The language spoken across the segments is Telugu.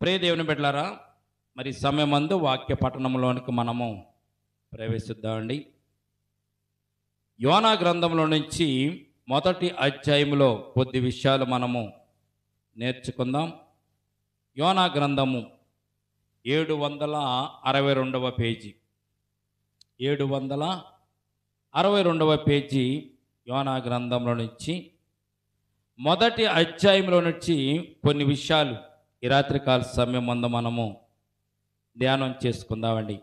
ప్రియ దేవుని బిడ్డలారా మరి సమయమందు వాక్య పట్టణంలోనికి మనము ప్రవేశిద్దామండి యోనా గ్రంథంలో నుంచి మొదటి అధ్యాయంలో కొద్ది విషయాలు మనము నేర్చుకుందాం యోనా గ్రంథము ఏడు వందల అరవై రెండవ పేజీ ఏడు వందల అరవై రెండవ పేజీ యోనా గ్రంథంలో నుంచి మొదటి అధ్యాయంలో నుంచి కొన్ని విషయాలు ఈ రాత్రికాల సమయం ముందు మనము ధ్యానం చేసుకుందామండి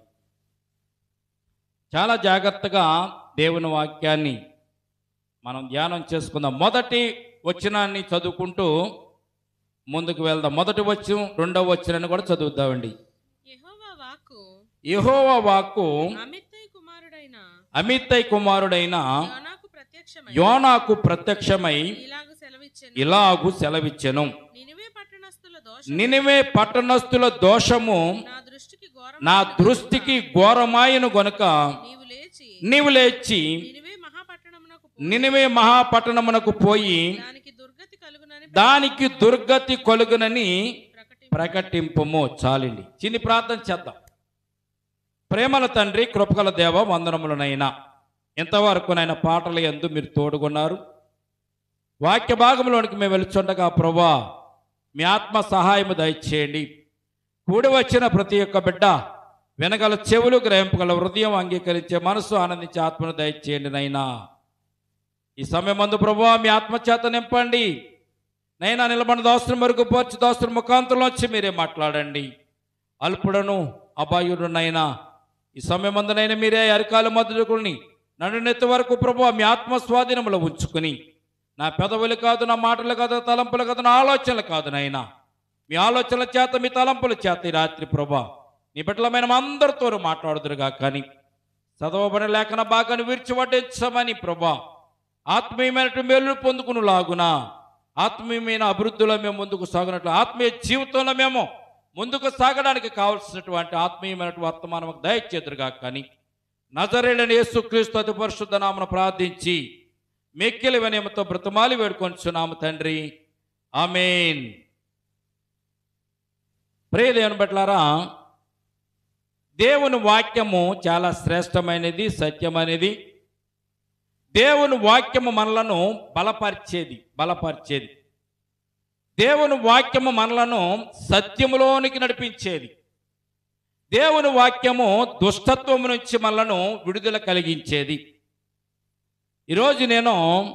చాలా జాగ్రత్తగా దేవుని వాక్యాన్ని మనం ధ్యానం చేసుకుందాం మొదటి వచనాన్ని చదువుకుంటూ ముందుకు వెళ్దాం మొదటి వచ్చం రెండవ వచనాన్ని కూడా చదువుతామండి యెహోవా వాక్కు యెహోవా వాక్కు అమిత్తై కుమారుడైన అమిత్తై కుమారుడైన యోనాకు ప్రత్యక్షమై యోనాకు ప్రత్యక్షమై ఇలాగు సెలవిచ్చెను ఇలాగు సెలవిచ్చెను నినివే పట్టణస్థుల దోషం నినివే పట్టణస్థుల దోషము నా దృష్టికి ఘోరం నా దృష్టికి ఘోరమాయను గనుక నీవు లేచి నీవు లేచి నినివే మహాపట్టణమునకు పో. నినివే మహాపట్టణమునకు పోయి దానికి దుర్గతి కలుగునని దానికి దుర్గతి కొలుగునని ప్రకటి ప్రకటింపము చాలండి చిన్ని ప్రార్థన చేద్దాం ప్రేమల తండ్రి కృపగల దేవ వందనములనైనా ఇంతవరకు నాయన పాటల ఎందు మీరు తోడుకున్నారు వాక్య భాగంలోనికి మేము వెళుచుండగా ప్రభా మీ ఆత్మ సహాయము దయచేయండి కూడి వచ్చిన ప్రతి ఒక్క బిడ్డ వినగల చెవులు గ్రహింపగల హృదయం అంగీకరించే మనసు ఆనందించే ఆత్మను దయచేయండి నైనా ఈ సమయం మందు ప్రభా మీ ఆత్మచేత నింపండి నైనా నిలబడిన దోస్తుని మరుగు పోర్చి దోస్తుని ముఖాంతంలో వచ్చి మీరే మాట్లాడండి అల్పుడను అబాయుడునైనా ఈ సమయమందునైనా మీరే అరికాలు మధుకుని నడునెత్తి వరకు ప్రభు మీ ఆత్మ స్వాధీనంలో ఉంచుకుని నా పెదవులు కాదు నా మాటలు కాదు నా తలంపులు కాదు నా ఆలోచనలు కాదు నాయనా మీ ఆలోచనల చేత మీ తలంపుల చేత ఈ రాత్రి ప్రభా నీ బిడ్డలమైన మా అందరితో మాట్లాడుదురుగా కానీ చదవబడిన లేఖన భాగాన్ని విరిచి వడ్డించమని ప్రభా ఆత్మీయమైన మేలు పొందుకుని లాగునా ఆత్మీయమైన అభివృద్ధిలో మేము ముందుకు సాగినట్లు ఆత్మీయ జీవితంలో మేము ముందుకు సాగడానికి కావలసినటువంటి ఆత్మీయమైనటువంటి వర్తమానం దయచేతురుగా కానీ నజరేడని యేసుక్రీస్తు అతి పరిశుద్ధ నామను ప్రార్థించి మెక్కిలి వినయమతో బ్రతమాలి వేడుకొంచున్నాము తండ్రి ఆమెన్ ప్రియదేవుని బట్లారా దేవుని వాక్యము చాలా శ్రేష్టమైనది సత్యమైనది దేవుని వాక్యము మనలను బలపరిచేది బలపరిచేది దేవుని వాక్యము మనలను సత్యములోనికి నడిపించేది దేవుని వాక్యము దుష్టత్వము నుంచి మనలను విడుదల కలిగించేది ఈరోజు నేను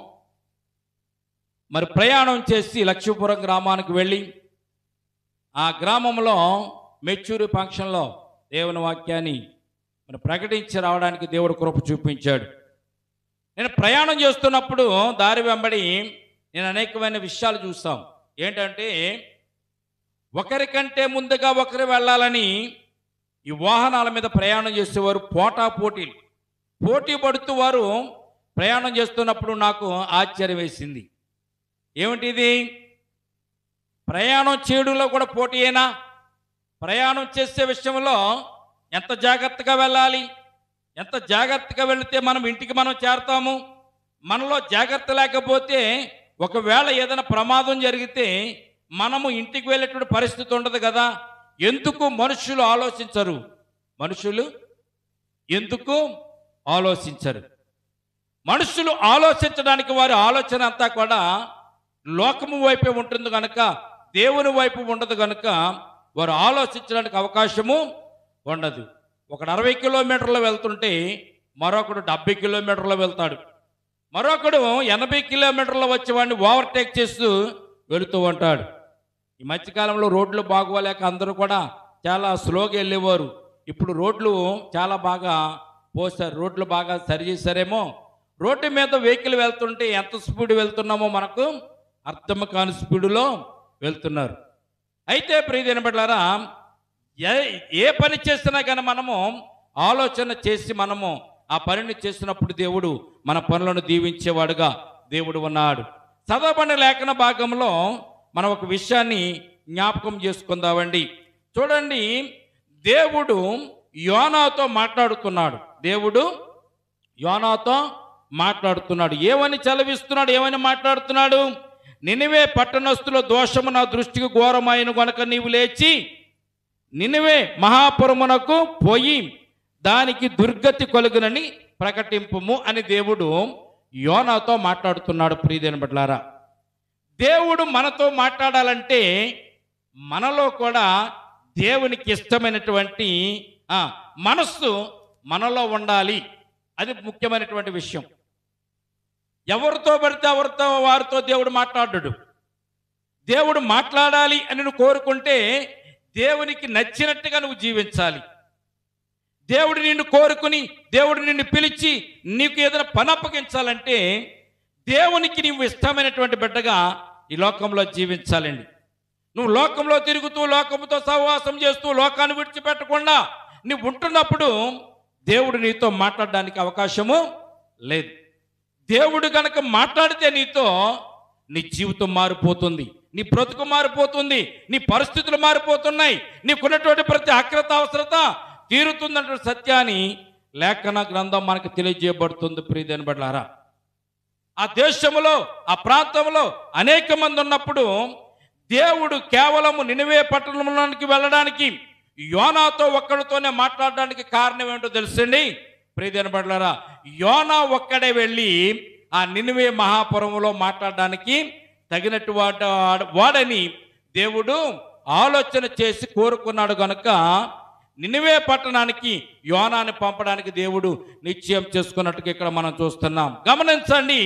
మరి ప్రయాణం చేసి లక్ష్మీపురం గ్రామానికి వెళ్ళి ఆ గ్రామంలో మెచ్యూరి ఫంక్షన్లో దేవుని వాక్యాన్ని మరి ప్రకటించి రావడానికి దేవుడు కృప చూపించాడు నేను ప్రయాణం చేస్తున్నప్పుడు దారి వెంబడి నేను అనేకమైన విషయాలు చూస్తాం ఏంటంటే ఒకరికంటే ముందుగా ఒకరు వెళ్ళాలని ఈ వాహనాల మీద ప్రయాణం చేసేవారు పోటా పోటీలు పోటీ పడుతూ వారు ప్రయాణం చేస్తున్నప్పుడు నాకు ఆశ్చర్యం వేసింది ఏమిటి ఇది ప్రయాణం చేయడంలో కూడా పోటీయేనా ప్రయాణం చేసే విషయంలో ఎంత జాగ్రత్తగా వెళ్ళాలి ఎంత జాగ్రత్తగా వెళితే మనం ఇంటికి మనం చేరతాము మనలో జాగ్రత్త లేకపోతే ఒకవేళ ఏదైనా ప్రమాదం జరిగితే మనము ఇంటికి వెళ్ళేటువంటి పరిస్థితి ఉండదు కదా ఎందుకు మనుషులు ఆలోచించరు మనుషులు ఎందుకు ఆలోచించరు మనుషులు ఆలోచించడానికి వారి ఆలోచన అంతా కూడా లోకము వైపే ఉంటుంది కనుక దేవుని వైపు ఉండదు కనుక వారు ఆలోచించడానికి అవకాశము ఉండదు ఒకడు అరవై కిలోమీటర్లు వెళ్తుంటే మరొకడు డెబ్బై కిలోమీటర్లు వెళ్తాడు మరొకడు ఎనభై కిలోమీటర్లు వచ్చేవాడిని ఓవర్టేక్ చేస్తూ వెళుతూ ఉంటాడు ఈ మధ్యకాలంలో రోడ్లు బాగోలేక అందరూ కూడా చాలా స్లోగా వెళ్ళేవారు ఇప్పుడు రోడ్లు చాలా బాగా పోసారు రోడ్లు బాగా సరి చేశారేమో రోడ్డు మీద వెహికల్ వెళ్తుంటే ఎంత స్పీడ్ వెళ్తున్నామో మనకు అర్థం కాని స్పీడులో వెళ్తున్నారు అయితే ప్రియమైన బిడ్డలారా ఏ ఏ పని చేసినా కానీ మనము ఆలోచన చేసి మనము ఆ పనిని చేసినప్పుడు దేవుడు మన పనులను దీవించేవాడుగా దేవుడు ఉన్నాడు చదవబడిన లేఖన భాగంలో మనం ఒక విషయాన్ని జ్ఞాపకం చేసుకుందామండి చూడండి దేవుడు యోనాతో మాట్లాడుతున్నాడు దేవుడు యోనాతో మాట్లాడుతున్నాడు ఏమని చలవిస్తున్నాడు ఏమని మాట్లాడుతున్నాడు నినివే పట్టణస్థుల దోషము నా దృష్టికి ఘోరమైన గనుక నీవు లేచి నినివే మహాపురమునకు పోయి దానికి దుర్గతి కొలుగునని ప్రకటింపుము అని దేవుడు యోనాతో మాట్లాడుతున్నాడు ప్రియదేని బట్లారా దేవుడు మనతో మాట్లాడాలంటే మనలో కూడా దేవునికి ఇష్టమైనటువంటి ఆ, మనస్సు మనలో ఉండాలి అది ముఖ్యమైనటువంటి విషయం ఎవరితో పడితే ఎవరితో వారితో దేవుడు మాట్లాడడు దేవుడు మాట్లాడాలి అని నువ్వు కోరుకుంటే దేవునికి నచ్చినట్టుగా నువ్వు జీవించాలి దేవుడు నిన్ను కోరుకుని దేవుడు నిన్ను పిలిచి నీకు ఏదైనా పని అప్పగించాలంటే దేవునికి నీవు ఇష్టమైనటువంటి బిడ్డగా ఈ లోకంలో జీవించాలండి నువ్వు లోకంలో తిరుగుతూ లోకంతో సహవాసం చేస్తూ లోకాన్ని విడిచిపెట్టకుండా నువ్వు ఉంటున్నప్పుడు దేవుడు నీతో మాట్లాడడానికి అవకాశము లేదు దేవుడు గనక మాట్లాడితే నీతో నీ జీవితం మారిపోతుంది నీ బ్రతుకు మారిపోతుంది నీ పరిస్థితులు మారిపోతున్నాయి నీకున్నటువంటి ప్రతి అక్రత అవసరత తీరుతుందంటే సత్యాన్ని లేఖన గ్రంథం మనకు తెలియజేయబడుతుంది ప్రియదేని బడ్లారా ఆ దేశంలో ఆ ప్రాంతంలో అనేక మంది ఉన్నప్పుడు దేవుడు కేవలము నినివే పట్టణంలోనికి వెళ్ళడానికి యోనాతో ఒక్కడితోనే మాట్లాడడానికి కారణం ఏంటో తెలుసండి ప్రియదేని బడ్లారా యోనా ఒక్కడే వెళ్ళి ఆ నినివే మహాపురంలో మాట్లాడడానికి తగినట్టు వాడ వాడని దేవుడు ఆలోచన చేసి కోరుకున్నాడు గనుక నినివే పట్టణానికి యోనాన్ని పంపడానికి దేవుడు నిశ్చయం చేసుకున్నట్టుగా ఇక్కడ మనం చూస్తున్నాం గమనించండి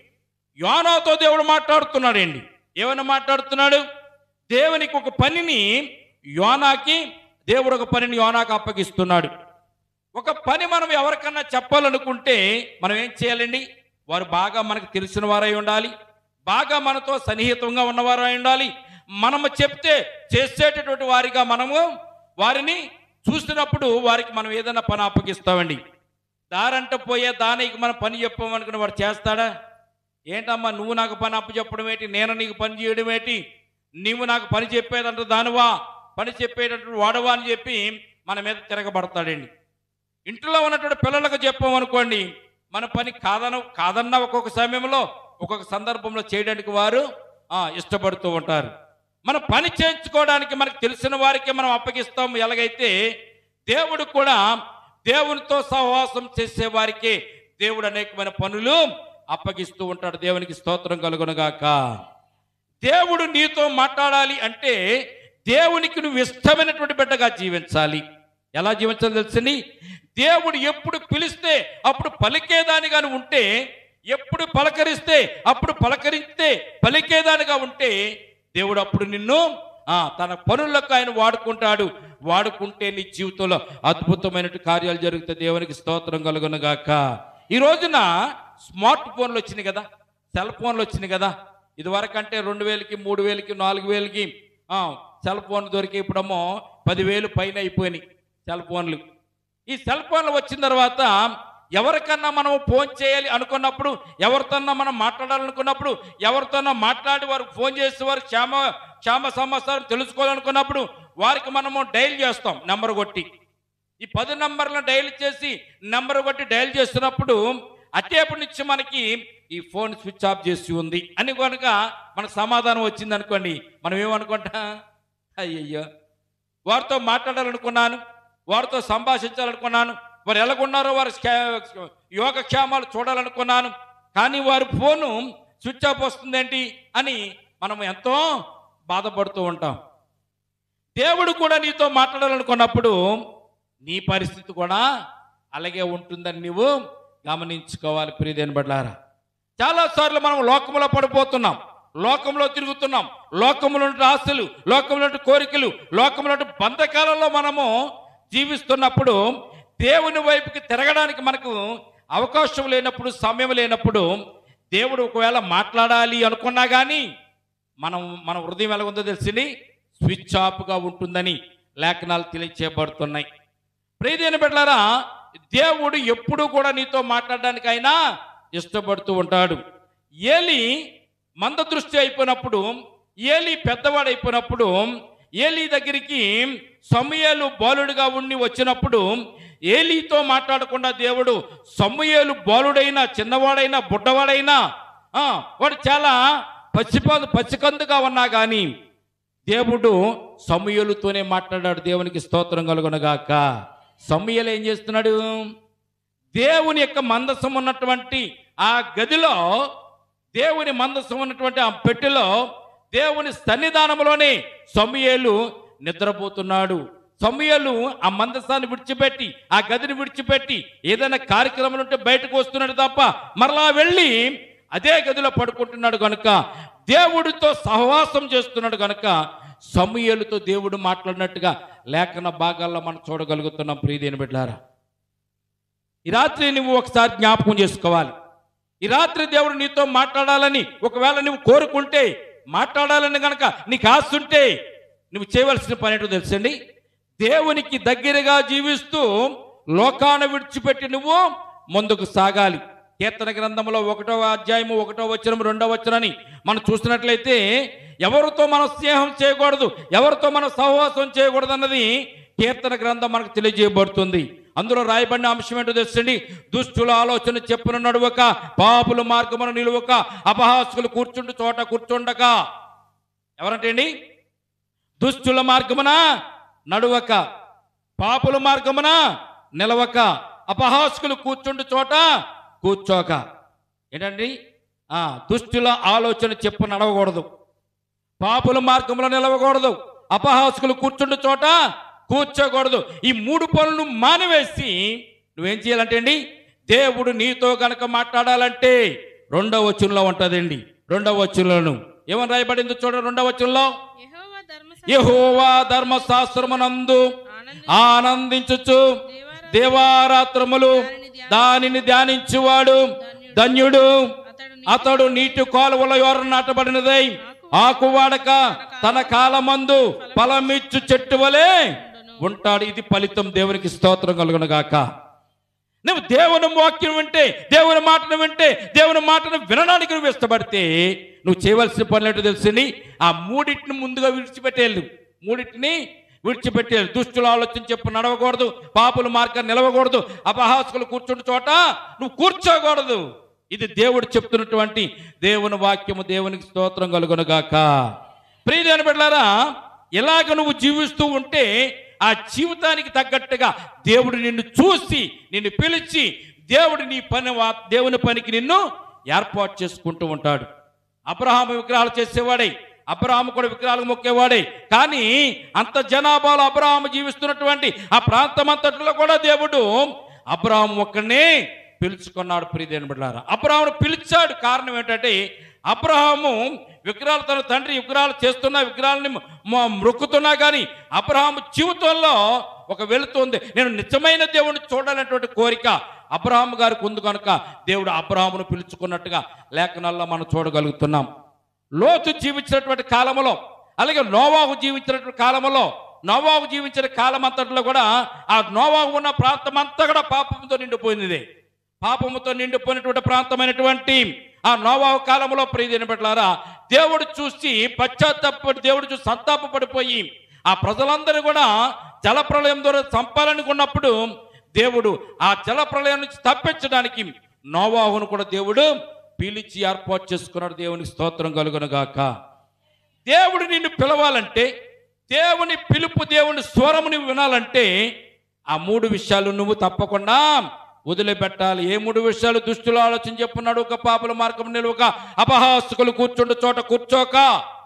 యోనాతో దేవుడు మాట్లాడుతున్నాడండి ఏమైనా మాట్లాడుతున్నాడు దేవునికి ఒక పనిని యోనాకి దేవుడు ఒక పనిని యోనాకి అప్పగిస్తున్నాడు ఒక పని మనం ఎవరికన్నా చెప్పాలనుకుంటే మనం ఏం చేయాలండి వారు బాగా మనకు తెలిసిన వారై ఉండాలి బాగా మనతో సన్నిహితంగా ఉన్నవారై ఉండాలి మనము చెప్తే చేసేటటువంటి వారిగా మనము వారిని చూసినప్పుడు వారికి మనం ఏదైనా పని అప్పగిస్తామండి దారంట పోయే దానికి మనం పని చెప్పామనుకుని వాడు చేస్తాడా ఏంటమ్మా నువ్వు నాకు పని అప్పచెప్పడం ఏంటి నేను నీకు పని చేయడం ఏంటి నీవు నాకు పని చెప్పేదంట దానివా పని చెప్పేటటువంటి వాడవా అని చెప్పి మన మీద తిరగబడతాడండి ఇంట్లో ఉన్నటువంటి పిల్లలకు చెప్పామనుకోండి మన పని కాదన కాదన్న ఒక్కొక్క సమయంలో ఒక్కొక్క సందర్భంలో చేయడానికి వారు ఆ, ఇష్టపడుతూ ఉంటారు మన పని చేయించుకోవడానికి మనకు తెలిసిన వారికి మనం అప్పగిస్తాము ఎలాగైతే దేవుడు కూడా దేవునితో సహవాసం చేసే వారికి దేవుడు అనేకమైన పనులు అప్పగిస్తూ ఉంటాడు దేవునికి స్తోత్రం కలుగునుగాక దేవుడు నీతో మాట్లాడాలి అంటే దేవునికి నువ్వు ఇష్టమైనటువంటి బిడ్డగా జీవించాలి ఎలా జీవించాలో తెలుసని దేవుడు ఎప్పుడు పిలిస్తే అప్పుడు పలికేదానిగా నువ్వు ఉంటే ఎప్పుడు పలకరిస్తే అప్పుడు పలకరిస్తే పలికేదానిగా ఉంటే దేవుడు అప్పుడు నిన్ను ఆ, తన పనులకు ఆయన వాడుకుంటాడు వాడుకుంటే నీ జీవితంలో అద్భుతమైన కార్యాలు జరుగుతాయి దేవునికి స్తోత్రం కలుగునుగాక ఈ రోజున స్మార్ట్ ఫోన్లు వచ్చినాయి కదా సెల్ ఫోన్లు వచ్చినాయి కదా ఇదివరకు అంటే రెండు వేలకి మూడు వేలకి నాలుగు వేలకి ఆ, సెల్ ఫోన్ దొరికి ఇప్పుడేమో పదివేలు పైన అయిపోయినాయి సెల్ ఫోన్లు ఈ సెల్ ఫోన్లు వచ్చిన తర్వాత ఎవరికన్నా మనం ఫోన్ చేయాలి అనుకున్నప్పుడు ఎవరితోన్నా మనం మాట్లాడాలనుకున్నప్పుడు ఎవరితోన్నా మాట్లాడి వారికి ఫోన్ చేసి వారి క్షేమ క్షేమ సమాచారం తెలుసుకోవాలనుకున్నప్పుడు వారికి మనము డైల్ చేస్తాం నెంబర్ కొట్టి ఈ పది నంబర్లను డైల్ చేసి నెంబర్ కొట్టి డైల్ చేస్తున్నప్పుడు అటేపటి నుంచి మనకి ఈ ఫోన్ స్విచ్ ఆఫ్ చేసి ఉంది అని కనుక మనకు సమాధానం వచ్చింది అనుకోండి మనం ఏమనుకుంటా అయ్యయ్యో వారితో మాట్లాడాలనుకున్నాను వారితో సంభాషించాలనుకున్నాను వారు ఎలాగున్నారో వారి క్షే- యోగక్షేమాలు చూడాలనుకున్నాను కానీ వారి ఫోను స్విచ్ ఆఫ్ వస్తుందేంటి అని మనం ఎంతో బాధపడుతూ ఉంటాం దేవుడు కూడా నీతో మాట్లాడాలనుకున్నప్పుడు నీ పరిస్థితి కూడా అలాగే ఉంటుందని నువ్వు గమనించుకోవాలి ప్రియదేని బడ్లారా చాలాసార్లు మనం లోకంలో పడిపోతున్నాం లోకంలో తిరుగుతున్నాం లోకంలో ఉండే ఆస్తులు లోకంలో ఉండే కోరికలు లోకంలో ఉండే బంధకాలలో మనము జీవిస్తున్నప్పుడు దేవుని వైపుకి తిరగడానికి మనకు అవకాశం లేనప్పుడు సమయం లేనప్పుడు దేవుడు ఒకవేళ మాట్లాడాలి అనుకున్నా కానీ మనం మన హృదయం ఎలా ఉందో తెలిసింది స్విచ్ ఆఫ్గా ఉంటుందని లేఖనాలు తెలియచేయబడుతున్నాయి ప్రియదేని బిడ్డలారా దేవుడు ఎప్పుడు కూడా నీతో మాట్లాడడానికి అయినా ఇష్టపడుతూ ఉంటాడు ఏలి మంద దృష్టి అయిపోయినప్పుడు ఏలి పెద్దవాడైపోయినప్పుడు ఏలి దగ్గరికి సమూయేలు బాలుడిగా ఉండి వచ్చినప్పుడు ఏలీతో మాట్లాడకుండా దేవుడు సమూయేలు బాలుడైనా చిన్నవాడైనా బుడ్డవాడైనా ఆ, వాడు చాలా పసిప పసికందుగా ఉన్నా కానీ దేవుడు సమయలుతోనే మాట్లాడాడు దేవునికి స్తోత్రం కలుగునగాక సమయలు ఏం చేస్తున్నాడు దేవుని యొక్క మందసం ఉన్నటువంటి ఆ గదిలో దేవుని మందసం ఉన్నటువంటి ఆ పెట్టెలో దేవుని సన్నిధానంలోనే సమయలు నిద్రపోతున్నాడు సమయలు ఆ మందసాన్ని విడిచిపెట్టి ఆ గదిని విడిచిపెట్టి ఏదైనా కార్యక్రమం ఉంటే బయటకు వస్తున్నాడు తప్ప మరలా వెళ్ళి అదే గదిలో పడుకుంటున్నాడు కనుక దేవుడితో సహవాసం చేస్తున్నాడు కనుక సమయలతో దేవుడు మాట్లాడినట్టుగా లేఖన భాగాల్లో మనం చూడగలుగుతున్నాం ప్రియదేని బిడ్డారా ఈ రాత్రి నువ్వు ఒకసారి జ్ఞాపకం చేసుకోవాలి ఈ రాత్రి దేవుడు నీతో మాట్లాడాలని ఒకవేళ నువ్వు కోరుకుంటే మాట్లాడాలని గనక నీకు ఆశ ఉంటే నువ్వు చేయవలసిన పని ఏంటో తెలుసండి దేవునికి దగ్గరగా జీవిస్తూ లోకాన్ని విడిచిపెట్టి నువ్వు ముందుకు సాగాలి కీర్తన గ్రంథంలో ఒకటో అధ్యాయము ఒకటో వచనం రెండో వచనని మనం చూసినట్లయితే ఎవరితో మనం స్నేహం చేయకూడదు ఎవరితో మనం సహవాసం చేయకూడదు అన్నది కీర్తన గ్రంథం మనకు తెలియజేయబడుతుంది అందులో రాయబడిన అంశం ఏంటో తెలుసండి దుష్టుల ఆలోచన చెప్పున నడువక పాపుల మార్గమును నిలువక అపహాసుకులు కూర్చుండు చోట కూర్చుండక ఎవరంటే అండి దుష్టుల మార్గమున నడువక పాపుల మార్గమున నిలవక అపహాసుకులు కూర్చుండు చోట కూర్చోక ఏంటండి ఆ దుష్టుల ఆలోచన చెప్పు నడవకూడదు పాపుల మార్గంలో నిలవకూడదు అపహాసుకులు కూర్చుండు చోట కూర్చోకూడదు ఈ మూడు పనులు మానివేసి నువ్వేం చేయాలంటే అండి దేవుడు నీతో గనక మాట్లాడాలంటే రెండవ వచనంలో ఉంటుందండి రెండవ వచనంలోను ఏమని రాయబడింది చూడండి రెండవ వచనంలో యెహోవా ధర్మశాస్త్రం యెహోవా ధర్మశాస్త్రమునందు ఆనంది ఆనందించుచు దేవారా దేవారాత్రములు దానిని ధ్యానించువాడు ధన్యుడు అతడు నీ అతడు నీటి కాలువల ఎవరు నాటబడినదై ఆకు వాడక తన కాలమందు ఫలమిచ్చు చెట్టు వలె ఉంటాడు ఇది ఫలితం దేవునికి స్తోత్రం కలుగును గాక నువ్వు దేవుని వాక్యం వింటే దేవుని మాటను వింటే దేవుని మాటను వినడానికి నువ్వు ఇష్టపడితే నువ్వు చేయవలసిన పనులు ఏంటో తెలిసింది ఆ మూడింటిని ముందుగా విడిచిపెట్టేళ్ళు మూడింటిని విడిచిపెట్టేళ్ళు దుష్టుల ఆలోచన చెప్పు నడవకూడదు పాపుల మార్గాన్ని నిలవకూడదు అపహాసకులు కూర్చుంటే చోట నువ్వు కూర్చోకూడదు ఇది దేవుడు చెప్తున్నటువంటి దేవుని వాక్యము దేవునికి స్తోత్రం కలుగునుగాక ప్రియదేని బిడ్డారా ఇలాగ నువ్వు జీవిస్తూ ఉంటే ఆ జీవితానికి తగ్గట్టుగా దేవుడు నిన్ను చూసి నిన్ను పిలిచి దేవుడు నీ పని వా- దేవుని పనికి నిన్ను ఏర్పాటు చేసుకుంటూ ఉంటాడు అబ్రహాము విగ్రహాలు చేసేవాడే అబ్రహాము కూడా విగ్రహాలు మొక్కేవాడే కానీ అంత జనాభాలో అబ్రహాము జీవిస్తున్నటువంటి ఆ ప్రాంతం అంతట్లో కూడా దేవుడు అబ్రహాము ఒక్కనే పిలుచుకున్నాడు ప్రియదేని బిడ్డారా అబ్రహామును పిలిచాడు కారణం ఏంటంటే అబ్రహాము విగ్రహాలు తన తండ్రి విగ్రహాలు చేస్తున్నా విగ్రహాలని మ- మొక్కుతున్నా కానీ అబ్రహాము జీవితంలో ఒక వెళుతుంది నేను నిజమైన దేవుడిని చూడాలనేటువంటి కోరిక అబ్రహాము గారికి ఉంది కనుక దేవుడు అబ్రహామును పిలుచుకున్నట్టుగా లేఖనాల్లో మనం చూడగలుగుతున్నాం లోతు జీవించినటువంటి కాలంలో అలాగే నోవాహు జీవించినటువంటి కాలంలో నోవాహు జీవించిన కాలం అంతట్లో కూడా ఆ నోవాహు ఉన్న ప్రాంతం అంతా కూడా పాపంతో నిండిపోయింది పాపముతో నిండిపోయినటువంటి ప్రాంతమైనటువంటి ఆ నోవాహు కాలంలో ప్రియదిన పెట్టారా దేవుడు చూసి పశ్చాత్తాపడి దేవుడు చూసి సంతాపపడిపోయి ఆ ప్రజలందరూ కూడా జలప్రలయం ద్వారా చంపాలనుకున్నప్పుడు దేవుడు ఆ జలప్రలయం నుంచి తప్పించడానికి నోవాహును కూడా దేవుడు పిలిచి ఏర్పాటు చేసుకున్నాడు దేవునికి స్తోత్రం కలుగునుగాక దేవుడు నిన్ను పిలవాలంటే దేవుని పిలుపు దేవుని స్వరము నువ్వు వినాలంటే ఆ మూడు విషయాలు నువ్వు తప్పకుండా వదిలిపెట్టాలి ఏ మూడు విషయాలు దుష్టులు ఆలోచన చెప్పున్నాడు ఒక పాపల మార్గం నిలువక అపహాసకులు కూర్చుండు చోట కూర్చోక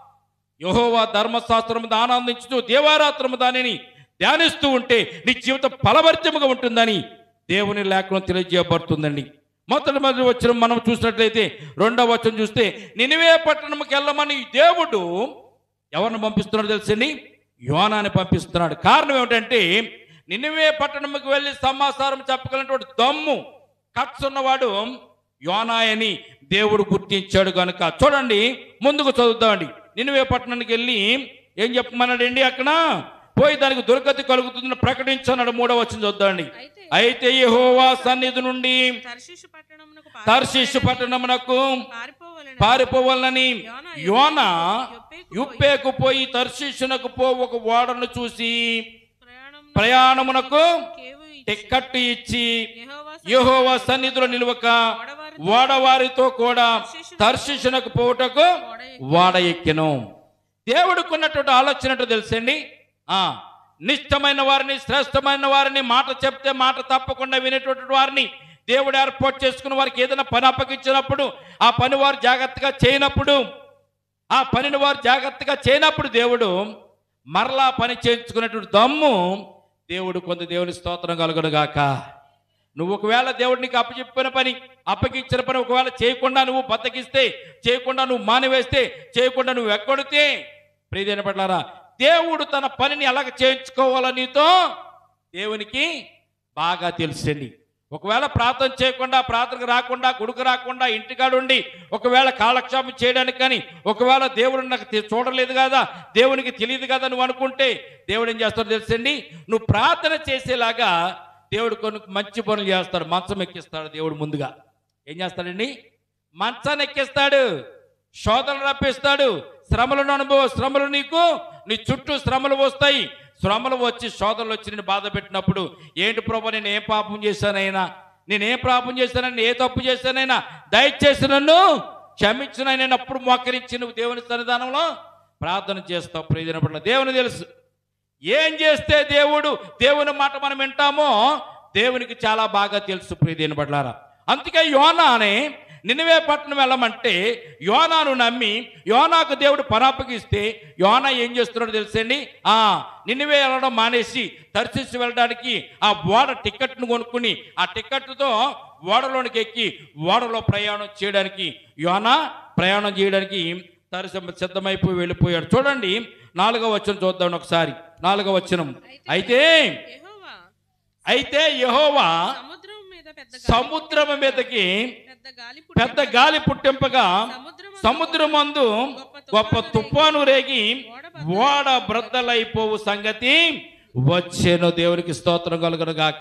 యహోవా ధర్మశాస్త్రము ఆనందించుతూ దేవారాత్రము దానిని ధ్యానిస్తూ ఉంటే నీ జీవితం ఫలభరితముగా ఉంటుందని దేవుని లేఖనం తెలియజేయబడుతుందండి మొదటి మొదటి వచ్చిన మనం చూసినట్లయితే రెండవ వచనం చూస్తే నినివే పట్టణంకి వెళ్ళమని దేవుడు ఎవరిని పంపిస్తున్నాడు తెలుసండి యోనాని పంపిస్తున్నాడు కారణం ఏమిటంటే నినివే పట్టణంకి వెళ్ళి సమాచారం చెప్పగలిగినటువంటి దమ్ము కట్స్ ఉన్నవాడు యోనాయని దేవుడు గుర్తించాడు కనుక చూడండి ముందుకు చదువుతామండి నినివే పట్టణానికి వెళ్ళి ఏం చెప్పమన్నాడండి అక్కడ పోయి దానికి దుర్గతి కలుగుతుందని ప్రకటించన్నాడు మూడవ వచ్చిన చూద్దామండి అయితే అయితే యెహోవా సన్నిధి నుండి తర్షీషు పట్టణమునకు తర్షీషు పట్టణమునకు పారిపోవలెను పారిపోవాలని యోన యొప్పేకు యుప్పేకు పోయి తర్షీషునకు పో ఒక ఓడను చూసి ప్రయాణం ప్రయాణమునకు కేవు ఇచ్చి టిక్కట్టు ఇచ్చి యెహోవా యెహోవా సన్నిధిలో నిలువక ఓడవారు ఓడవారితో కూడా తర్శిషునకు పోవుటకు ఓడ ఎక్కెను దేవుడికి ఉన్నటువంటి ఆలోచన ఏంటో తెలుసండి ఆ నిష్టమైన వారిని శ్రేష్టమైన వారిని మాట చెప్తే మాట తప్పకుండా వినేటువంటి వారిని దేవుడు ఏర్పాటు చేసుకున్న వారికి ఏదైనా పని అప్పగించినప్పుడు ఆ పని వారు జాగ్రత్తగా చేయనప్పుడు ఆ పనిని వారు జాగ్రత్తగా చేయనప్పుడు దేవుడు మరలా పని చేయించుకునేటువంటి దమ్ము దేవుడు కొంత దేవుని స్తోత్రం కలుగును గాక నువ్వు ఒకవేళ దేవుడు నీకు అప్పచెప్పిన పని అప్పగించిన పని ఒకవేళ చేయకుండా నువ్వు బద్దకిస్తే చేయకుండా నువ్వు మానివేస్తే చేయకుండా నువ్వు ఎక్కడితే ప్రియమైన పట్లారా దేవుడు తన పనిని ఎలాగ చేయించుకోవాలో నీతో దేవునికి బాగా తెలుసండి ఒకవేళ ప్రార్థన చేయకుండా ప్రార్థనకు రాకుండా గుడికి రాకుండా ఇంటికాడుండి ఒకవేళ కాలక్షేపం చేయడానికి కానీ ఒకవేళ దేవుడు నాకు తె- చూడలేదు కదా దేవునికి తెలియదు కదా నువ్వు అనుకుంటే దేవుడు ఏం చేస్తాడో తెలుసండి నువ్వు ప్రార్థన చేసేలాగా దేవుడు కొన్ని మంచి పనులు చేస్తాడు మంచం ఎక్కిస్తాడు దేవుడు ముందుగా ఏం చేస్తాడండి మంచాన్ని ఎక్కిస్తాడు శోధనలు రప్పిస్తాడు శ్రమలను అనుభవ శ్రమలు నీకు నీ చుట్టూ శ్రమలు వస్తాయి శ్రమలు వచ్చి శోధనలు వచ్చి నేను బాధ పెట్టినప్పుడు ఏంటి ప్రభు నేను ఏం పాపం చేశానైనా నేను ఏం పాపం చేశానని ఏ తప్పు చేశానైనా దయచేసి నన్ను క్షమించునైనా అప్పుడు మోకరించి నువ్వు దేవుని సన్నిధానంలో ప్రార్థన చేస్తావు ప్రయోజన పట్ల దేవుని తెలుసు ఏం చేస్తే దేవుడు దేవుని మాట మనం వింటామో దేవునికి చాలా బాగా తెలుసు ప్రియదేని పడ్లారా అందుకే యోనా అనే నిన్నవే పట్టణం వెళ్ళమంటే యోనాను నమ్మి యోనాకు దేవుడు పరాపగిస్తే యోనా ఏం చేస్తున్నాడో తెలుసండి ఆ నిన్నవే వెళ్ళడం మానేసి తర్శిసి వెళ్ళడానికి ఆ ఓడ టికెట్ను కొనుక్కుని ఆ టికెట్తో ఓడలోనికి ఎక్కి ఓడలో ప్రయాణం చేయడానికి యోనా ప్రయాణం చేయడానికి తరిసి సిద్ధమైపోయి వెళ్ళిపోయాడు చూడండి నాలుగవ వచనం చూద్దాం ఒకసారి నాలుగవ వచనం అయితే యెహోవా అయితే యెహోవా సముద్రం మీద పెద్ద గాలి- సముద్రము మీదకి పెద్ద గాలి పెద్ద గాలి పుట్టింపగా సముద్రం సముద్రమందు గొప్ప తుఫాను రేగి ఓడ బ్రద్దలైపోవు సంగతి వచ్చేను దేవునికి స్తోత్రం కలుగును గాక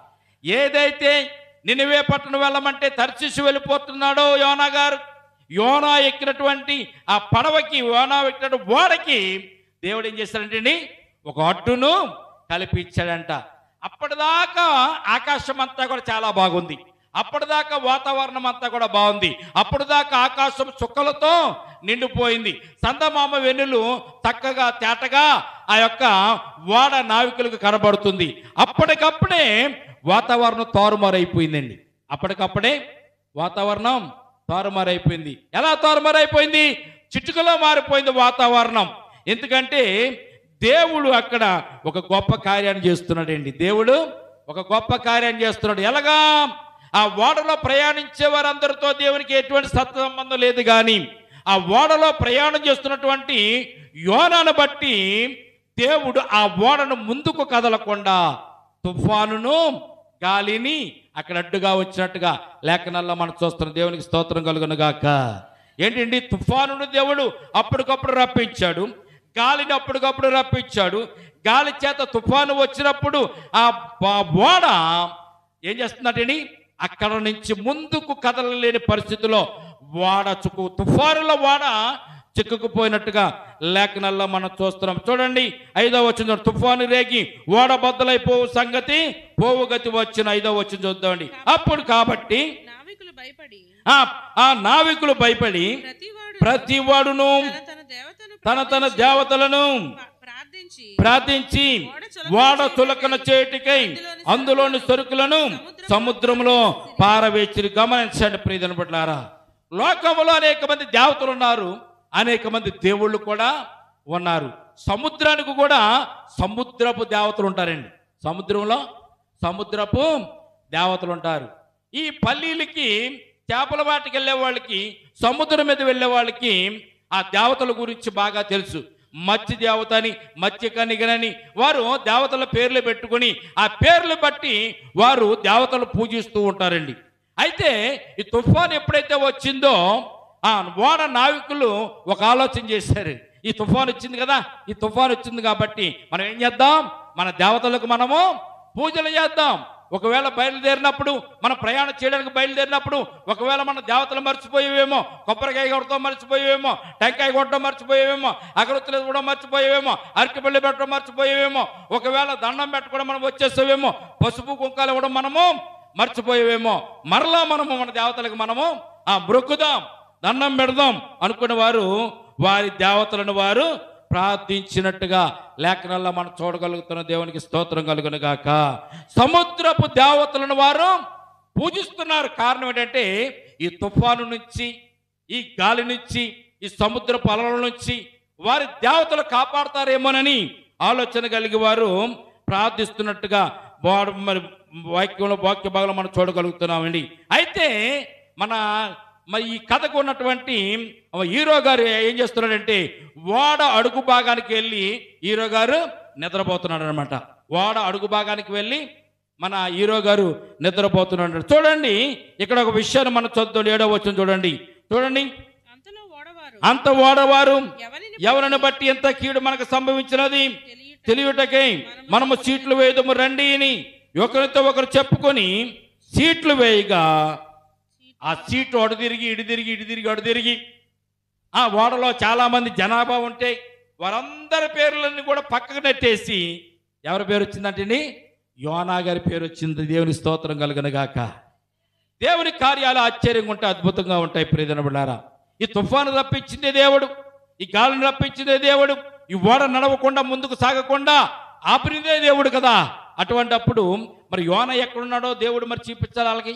ఏదైతే నినివే పట్టణం వెళ్ళమంటే తర్చిసి వెళ్ళిపోతున్నాడో యోనా గారు యోనా ఎక్కినటువంటి ఆ పడవకి యోనా ఎక్కిన ఓడకి దేవుడు ఏం చేశాడంటే ఒక అడ్డును కల్పించాడంట అప్పటిదాకా ఆకాశం అంతా కూడా చాలా బాగుంది అప్పటిదాకా వాతావరణం అంతా కూడా బాగుంది అప్పటిదాకా ఆకాశం చుక్కలతో నిండిపోయింది సందమామ వెన్నులు చక్కగా తేటగా ఆ యొక్క వాడ నావికులకు కనబడుతుంది అప్పటికప్పుడే వాతావరణం తారుమారైపోయిందండి అప్పటికప్పుడే వాతావరణం తారుమారైపోయింది ఎలా తారుమారైపోయింది చిటుకలో మారిపోయింది వాతావరణం ఎందుకంటే దేవుడు అక్కడ ఒక గొప్ప కార్యాన్ని చేస్తున్నాడండి దేవుడు ఒక గొప్ప కార్యాన్ని చేస్తున్నాడు ఎలాగా ఆ ఓడలో ప్రయాణించే వారందరితో దేవునికి ఎటువంటి సత్సంబంధం లేదు కానీ ఆ ఓడలో ప్రయాణం చేస్తున్నటువంటి యోనాను బట్టి దేవుడు ఆ ఓడను ముందుకు కదలకుండా తుఫానును గాలిని అక్కడ అడ్డుగా వచ్చినట్టుగా లేఖనాల్లో మనం చూస్తున్నాం దేవునికి స్తోత్రం కలుగును గాక ఏంటండి తుఫానును దేవుడు అప్పటికప్పుడు రప్పించాడు గాలిని అప్పటికప్పుడు రప్పించాడు గాలి చేత తుఫాను వచ్చినప్పుడు ఆ బ- ఓడ ఏం చేస్తుందంటండి అక్కడ నుంచి ముందుకు కదలలేని పరిస్థితిలో వాడ చుక్కు తుఫానుల వాడ చిక్కుకుపోయినట్టుగా లేఖనాల్లో మనం చూస్తున్నాం చూడండి ఐదో వచ్చిన తుఫాను రేగి ఓడ బద్దలైపోవు సంగతి పోవు గతి వచ్చిన ఐదో వచ్చిన చూద్దామండి అప్పుడు కాబట్టి నావికులు భయపడి ఆ ఆ నావికులు భయపడి ప్రతివాడు ప్రతి వాడును తన తన దేవతను తన తన ప్రార్థించి- దేవతలను ప్రా- ప్రార్థించి ప్రార్థించి వాడ తులకన చేటికై అందులోని సరుకులను సముద్రంలో పారవేచి గమనించండి ప్రియదన పట్లారా లోకంలో అనేక మంది దేవతలు ఉన్నారు అనేక మంది దేవుళ్ళు కూడా ఉన్నారు సముద్రానికి కూడా సముద్రపు దేవతలు ఉంటారండి సముద్రంలో సముద్రపు దేవతలు ఉంటారు ఈ పల్లీలకి చేపల వాటికి వెళ్ళే వాళ్ళకి సముద్రం మీద వెళ్ళే వాళ్ళకి ఆ దేవతల గురించి బాగా తెలుసు మత్స్య దేవత అని మత్స్య కనిగనని వారు దేవతల పేర్లు పెట్టుకొని ఆ పేర్లు బట్టి వారు దేవతలు పూజిస్తూ ఉంటారండి అయితే ఈ తుఫాన్ ఎప్పుడైతే వచ్చిందో ఆ ఓడ నావికులు ఒక ఆలోచన చేశారు ఈ తుఫాన్ వచ్చింది కదా ఈ తుఫాన్ వచ్చింది కాబట్టి మనం ఏం చేద్దాం మన దేవతలకు మనము పూజలు చేద్దాం ఒకవేళ బయలుదేరినప్పుడు మనం ప్రయాణం చేయడానికి బయలుదేరినప్పుడు ఒకవేళ మన దేవతలు మర్చిపోయేవేమో కొబ్బరికాయ కొడతాం మర్చిపోయేవేమో టెంకాయ కొట్టడం మర్చిపోయేవేమో అగరొత్తులు కూడా మర్చిపోయేవేమో అరటిపల్లి పెట్టడం మర్చిపోయేవేమో ఒకవేళ దండం పెట్టుకోవడం మనం వచ్చేసేవేమో పసుపు కుంకాలు ఇవ్వడం మనము మర్చిపోయేవేమో మరలా మనము మన దేవతలకు మనము ఆ బ్రొక్కుదాం దండం పెడదాం అనుకున్న వారు వారి దేవతలను వారు ప్రార్థించినట్టుగా లేఖనాల్లో మనం చూడగలుగుతున్న దేవునికి స్తోత్రం కలుగును గాక సముద్రపు దేవతలను వారు పూజిస్తున్నారు కారణం ఏంటంటే ఈ తుఫాను నుంచి ఈ గాలి నుంచి ఈ సముద్రపు అలల నుంచి వారి దేవతలు కాపాడతారేమోనని ఆలోచన కలిగి వారు ప్రార్థిస్తున్నట్టుగా వాడు మరి వాక్యంలో వాక్య భాగంలో మనం చూడగలుగుతున్నామండి అయితే మన మరి ఈ కథకు ఉన్నటువంటి హీరో గారు ఏం చేస్తున్నాడంటే వాడ అడుగు భాగానికి వెళ్ళి హీరో గారు నిద్రపోతున్నాడు అనమాట వాడ అడుగు భాగానికి వెళ్ళి మన హీరో గారు నిద్రపోతున్నాడు చూడండి ఇక్కడ ఒక విషయాన్ని మనం చదువుతాం ఏడో వచ్చిన చూడండి చూడండి అంతలో ఓడవారు అంత ఓడవారు ఎవరిని ఎవరిని బట్టి ఎంత కీడు మనకు సంభవించినది తెలియట తెలియటకై మనము సీట్లు వేయదము రండి అని ఒకరితో ఒకరు చెప్పుకొని సీట్లు వేయగా ఆ సీట్లు అడు తిరిగి ఇటు తిరిగి ఇటు తిరిగి అడు తిరిగి ఆ ఓడలో చాలా మంది జనాభా ఉంటే వారందరి పేర్లన్నీ కూడా పక్కకు నెట్టేసి ఎవరి పేరు వచ్చిందంటే యోనా గారి పేరు వచ్చింది దేవుని స్తోత్రం కలుగనగాక దేవుని కార్యాలు ఆశ్చర్యంగా ఉంటాయి అద్భుతంగా ఉంటాయి ప్రియజన బిళ్ళారా ఈ తుఫాను రప్పించిందే దేవుడు ఈ గాలిని రప్పించిందే దేవుడు ఈ ఓడ నడవకుండా ముందుకు సాగకుండా ఆపినదే దేవుడు కదా అటువంటి అప్పుడు మరి యోన ఎక్కడున్నాడో దేవుడు మరి చూపించాలి వాళ్ళకి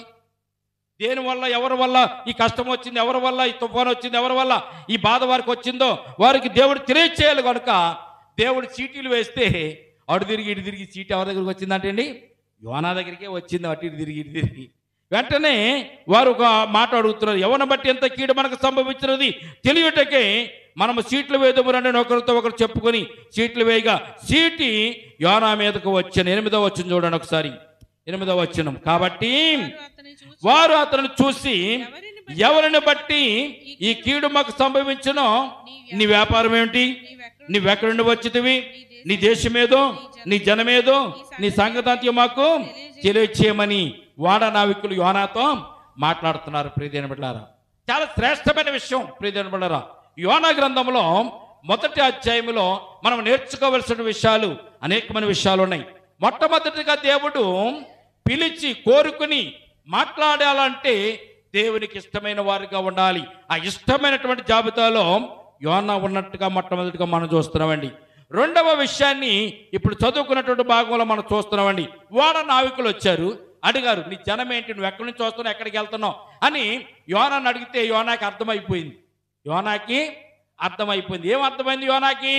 దేని వల్ల ఎవరి వల్ల ఈ కష్టం వచ్చింది ఎవరి వల్ల ఈ తుఫాను వచ్చింది ఎవరి వల్ల ఈ బాధ వారికి వచ్చిందో వారికి దేవుడు తెలియచేయాలి కనుక దేవుడు చీటీలు వేస్తే అటు తిరిగి ఇటు తిరిగి చీటి ఎవరి దగ్గరికి వచ్చిందంటే అండి యోనా దగ్గరికే వచ్చింది అటు ఇటు తిరిగి ఇటు తిరిగి వెంటనే వారు ఒక మాట అడుగుతున్నారు ఎవరిని బట్టి ఎంత కీడు మనకు సంభవించినది తెలియటకే మనము సీట్లు వేదము రండి ఒకరితో ఒకరు చెప్పుకొని సీట్లు వేయగా సీటి యోనా మీదకు వచ్చిన ఎనిమిదో వచ్చిన చూడండి ఒకసారి ఎనిమిదో వచ్చిన కాబట్టి వారు అతని చూసి వారు అతను చూసి ఎవరిని బట్టి ఎవరిని బట్టి ఈ కీడు మాకు సంభవించునో నీ వ్యాపారం ఏమిటి నీవెక్కడ నీవెక్కడి నుండి వచ్చితివి నీ దేశమేదో నీ జనమేదో నీ సంగతాంత్యం మాకు తెలియచేయమని వాడ నావికులు యోనాతో మాట్లాడుతున్నారు ప్రియదేని బిడ్డారా చాలా శ్రేష్టమైన విషయం ప్రియదేని బిడ్డారా యోనా గ్రంథంలో మొదటి అధ్యాయంలో మనం నేర్చుకోవలసిన విషయాలు అనేకమైన విషయాలు ఉన్నాయి మొట్టమొదటిగా దేవుడు పిలిచి కోరుకుని మాట్లాడాలంటే దేవునికి ఇష్టమైన వారిగా ఉండాలి ఆ ఇష్టమైనటువంటి జాబితాలో యోనా ఉన్నట్టుగా మొట్టమొదటిగా మనం చూస్తున్నామండి రెండవ విషయాన్ని ఇప్పుడు చదువుకున్నటువంటి భాగంలో మనం చూస్తున్నామండి వాడ నావికులు వచ్చారు అడిగారు నీ జనం ఏంటి నువ్వు ఎక్కడి నుంచి వస్తున్నావు ఎక్కడికి వెళ్తున్నావు అని యోనాన్ని అడిగితే యోనాకి అర్థమైపోయింది యోనాకి అర్థమైపోయింది ఏం అర్థమైంది యోనాకి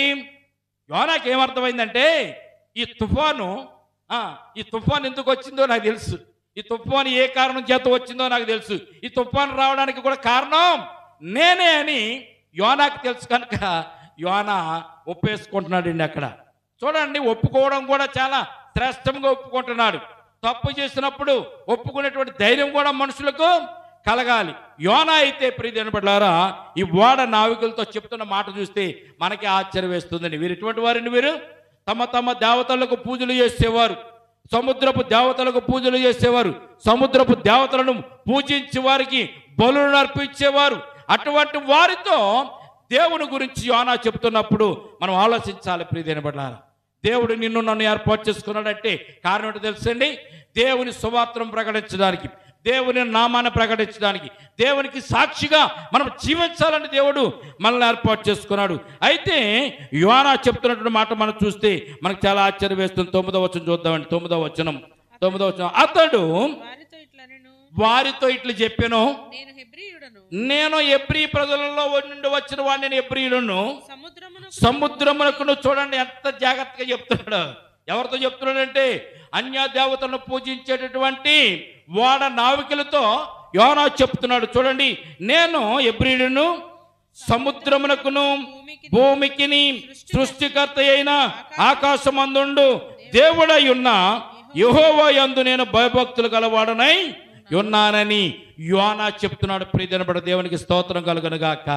యోనాకి ఏం అర్థమైందంటే ఈ తుఫాను ఆ, ఈ తుఫాన్ ఎందుకు వచ్చిందో నాకు తెలుసు ఈ తుఫాను ఏ కారణం చేత వచ్చిందో నాకు తెలుసు ఈ తుఫాను రావడానికి కూడా కారణం నేనే అని యోనాకి తెలుసు కనుక యోనా ఒప్పేసుకుంటున్నాడండి అక్కడ చూడండి ఒప్పుకోవడం కూడా చాలా శ్రేష్టంగా ఒప్పుకుంటున్నాడు తప్పు చేసినప్పుడు ఒప్పుకునేటువంటి ధైర్యం కూడా మనుషులకు కలగాలి యోనా అయితే ప్రియమైన బిడ్డలారా ఈ ఓడ నావికులతో చెప్తున్న మాట చూస్తే మనకి ఆశ్చర్యం వేస్తుందండి వీరు ఎటువంటి వారండి వీరు తమ తమ దేవతలకు పూజలు చేసేవారు సముద్రపు దేవతలకు పూజలు చేసేవారు సముద్రపు దేవతలను పూజించి వారికి బలులను అర్పించేవారు అటువంటి వారితో దేవుని గురించి యోనా చెప్తున్నప్పుడు మనం ఆలోచించాలి ప్రియదైన బిడ్డలారా దేవుడు నిన్ను నన్ను ఏర్పాటు చేసుకున్నాడంటే కారణం ఏంటో తెలుసండి దేవుని సువార్తను ప్రకటించడానికి దేవుని నామాన్ని ప్రకటించడానికి దేవునికి సాక్షిగా మనం జీవించాలని దేవుడు మనల్ని ఏర్పాటు చేసుకున్నాడు అయితే యోనా చెప్తున్నటువంటి మాట మనం చూస్తే మనకు చాలా ఆశ్చర్యం వేస్తుంది తొమ్మిదో వచనం చూద్దామండి తొమ్మిదో వచనం తొమ్మిదో వచనం అతడు వారితో ఇట్లా నేను వారితో ఇట్లు చెప్పాను నేను హెబ్రియుడను నేను ఎబ్రి ప్రజలలో నుండి వచ్చిన వాడిని నేను ఎబ్రియులను సముద్రమును సముద్రమునకు చూడండి ఎంత జాగ్రత్తగా చెప్తున్నాడు ఎవరితో చెప్తున్నాడంటే అన్య దేవతలను పూజించేటటువంటి వాడ నావికులతో యోనా చెప్తున్నాడు చూడండి నేను ఎబ్రియులను సముద్రమునకును భూమికిని సృష్టికర్త అయిన ఆకాశమందుండు దేవుడై ఉన్న యెహోవా యందు నేను భయభక్తులు గలవాడనై ఉన్నానని యోనా చెప్తున్నాడు ప్రియజనబడ దేవునికి స్తోత్రం కలుగనుగాక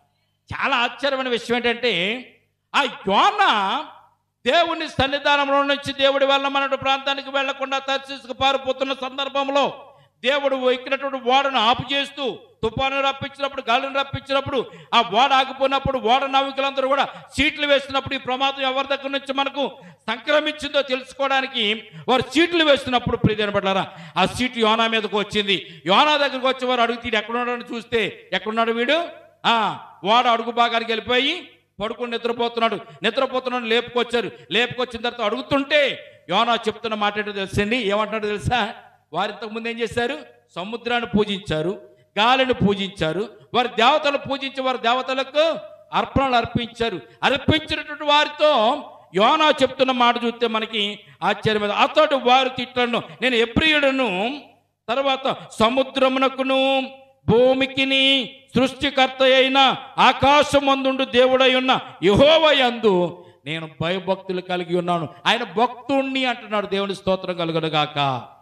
చాలా ఆశ్చర్యమైన విషయం ఏంటంటే ఆ యోన దేవుని సన్నిధానంలో నుంచి దేవుడి వెళ్ళమన్నట్టు ప్రాంతానికి వెళ్లకుండా తర్శీసుకు పారిపోతున్న సందర్భంలో దేవుడు ఎక్కినటువంటి ఓడను ఆపు చేస్తూ తుఫాను రప్పించినప్పుడు గాలిని రప్పించినప్పుడు ఆ ఓడ ఆగిపోయినప్పుడు ఓడ నావికులందరూ కూడా సీట్లు వేస్తున్నప్పుడు ఈ ప్రమాదం ఎవరి దగ్గర నుంచి మనకు సంక్రమించిందో తెలుసుకోవడానికి వారు సీట్లు వేస్తున్నప్పుడు ప్రియమైన పడ్డారా ఆ సీటు యోనా మీదకు వచ్చింది యోనా దగ్గరకు వచ్చి వారు అడుగుతీ ఎక్కడున్నాడని చూస్తే ఎక్కడున్నాడు వీడు ఆ ఓడ అడుగు భాగానికి వెళ్ళిపోయి పడుకుని నిద్రపోతున్నాడు నిద్రపోతున్నాడు లేపుకొచ్చారు లేపుకొచ్చిన తర్వాత అడుగుతుంటే యోనా చెప్తున్న మాట ఏంటో తెలుసండి ఏమంటున్నాడు తెలుసా వారు ఇంతకు ముందు ఏం చేశారు సముద్రాన్ని పూజించారు గాలిని పూజించారు వారి దేవతలు పూజించి వారి దేవతలకు అర్పణలు అర్పించారు అర్పించినటువంటి వారితో యోనా చెప్తున్న మాట చూస్తే మనకి ఆశ్చర్యం అతడు వారు తిట్టను నేను ఎప్రియుడను తర్వాత సముద్రమునకును భూమికిని సృష్టికర్త అయిన ఆకాశమందుండు దేవుడై ఉన్న యహోవయందు నేను భయభక్తులు కలిగి ఉన్నాను ఆయన భక్తుణ్ణి అంటున్నాడు దేవుని స్తోత్రం కలుగునుగాక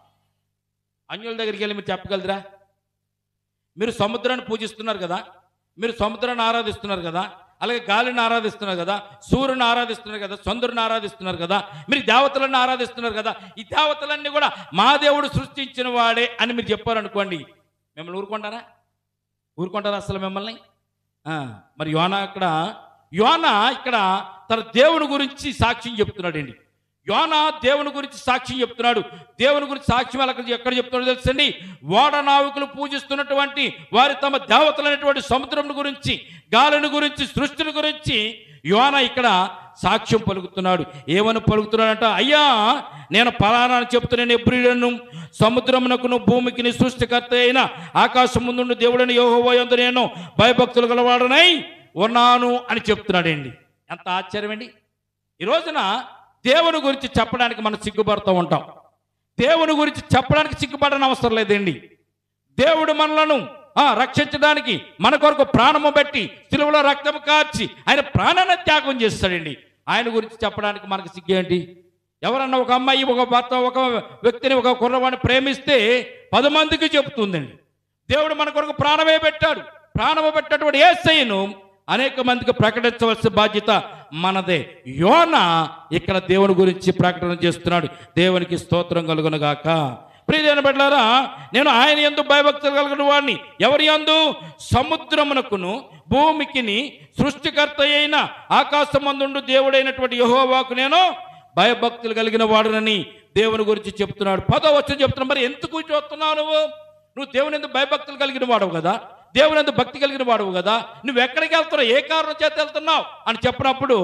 అన్యుల దగ్గరికి వెళ్ళి మీరు చెప్పగలరా మీరు సముద్రాన్ని పూజిస్తున్నారు కదా మీరు సముద్రాన్ని ఆరాధిస్తున్నారు కదా అలాగే గాలిని ఆరాధిస్తున్నారు కదా సూర్యుని ఆరాధిస్తున్నారు కదా చంద్రుని ఆరాధిస్తున్నారు కదా మీరు దేవతలను ఆరాధిస్తున్నారు కదా ఈ దేవతలన్నీ కూడా మా దేవుడు సృష్టించిన వాడే అని మీరు చెప్పారనుకోండి మిమ్మల్ని ఊరుకుంటారా ఊరుకుంటారా అసలు మిమ్మల్ని ఆ, మరి యోనా ఇక్కడ యోనా ఇక్కడ తన దేవుని గురించి సాక్ష్యం చెప్తున్నాడండి యోనా దేవుని గురించి సాక్ష్యం చెప్తున్నాడు దేవుని గురించి సాక్ష్యం ఎక్కడ ఎక్కడ చెప్తున్నాడో తెలుసండి ఓడ నావికులు పూజిస్తున్నటువంటి వారి తమ దేవతలైనటువంటి సముద్రం గురించి గాలిని గురించి సృష్టిని గురించి యోన ఇక్కడ సాక్ష్యం పలుకుతున్నాడు ఏమని పలుకుతున్నాడంట అయ్యా నేను పలానా అని చెప్తున్నాను ఎబ్రిలను సముద్రమునకును భూమికిని సృష్టికర్త అయిన ఆకాశం ముందుండి దేవుడని యోహోయందు నేను భయభక్తులు గలవాడనై ఉన్నాను అని చెప్తున్నాడండి ఎంత ఆశ్చర్యం అండి ఈ రోజున దేవుని గురించి చెప్పడానికి మనం సిగ్గుపడుతూ ఉంటాం దేవుని గురించి చెప్పడానికి సిగ్గుపడని అవసరం లేదండి దేవుడు మనలను ఆ, రక్షించడానికి మన కొరకు ప్రాణము పెట్టి సిలువలో రక్తము కార్చి ఆయన ప్రాణాన్ని త్యాగం చేస్తాడండి ఆయన గురించి చెప్పడానికి మనకు సిగ్గేంటి ఎవరన్నా ఒక అమ్మాయి ఒక భర్త ఒక వ్యక్తిని ఒక కుర్రవాడిని ప్రేమిస్తే పది మందికి చెప్తుందండి దేవుడు మన కొరకు ప్రాణమే పెట్టాడు ప్రాణము పెట్టినటువంటి ఏసైను అనేక మందికి ప్రకటించవలసిన బాధ్యత మనదే యోన ఇక్కడ దేవుని గురించి ప్రకటన చేస్తున్నాడు దేవునికి స్తోత్రం కలుగునగాక ప్రియమైన బిడ్డలారా నేను ఆయన ఎందు భయభక్తులు కలిగిన వాడిని ఎవరి యందు సముద్రమునకును భూమికిని సృష్టికర్త అయిన ఆకాశమందుండు దేవుడైనటువంటి యహోవాకు నేను భయభక్తులు కలిగిన వాడునని దేవుని గురించి చెప్తున్నాడు పదో వచ్చి చెప్తున్నాడు మరి ఎందుకు చూస్తున్నావు నువ్వు నువ్వు దేవుని ఎందుకు భయభక్తులు కలిగిన వాడవు కదా దేవుని ఎందుకు భక్తి కలిగిన వాడవు కదా నువ్వు ఎక్కడికి వెళ్తున్నావు ఏ కారణం చేత వెళ్తున్నావు అని చెప్పినప్పుడు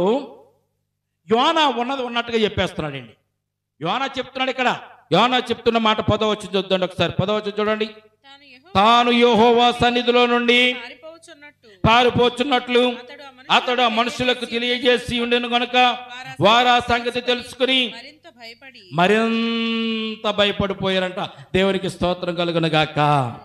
యోనా ఉన్నది ఉన్నట్టుగా చెప్పేస్తున్నాడండి యోనా చెప్తున్నాడు ఇక్కడ యోనా చెప్తున్న మాట పదవచ్చు చూద్దండి ఒకసారి పదవచ్చు చూడండి తాను యెహోవా తాను యెహోవా సన్నిధిలో నుండి పారిపోవచ్చున్నట్టు పారిపోచున్నట్లు అతడు ఆ అతడు ఆ మనుషులకు తెలియజేసి ఉండెను గనుక వారు ఆ సంగతి తెలుసుకుని మరింత భయపడి మరింత భయపడిపోయారంట దేవునికి స్తోత్రం కలుగును గాక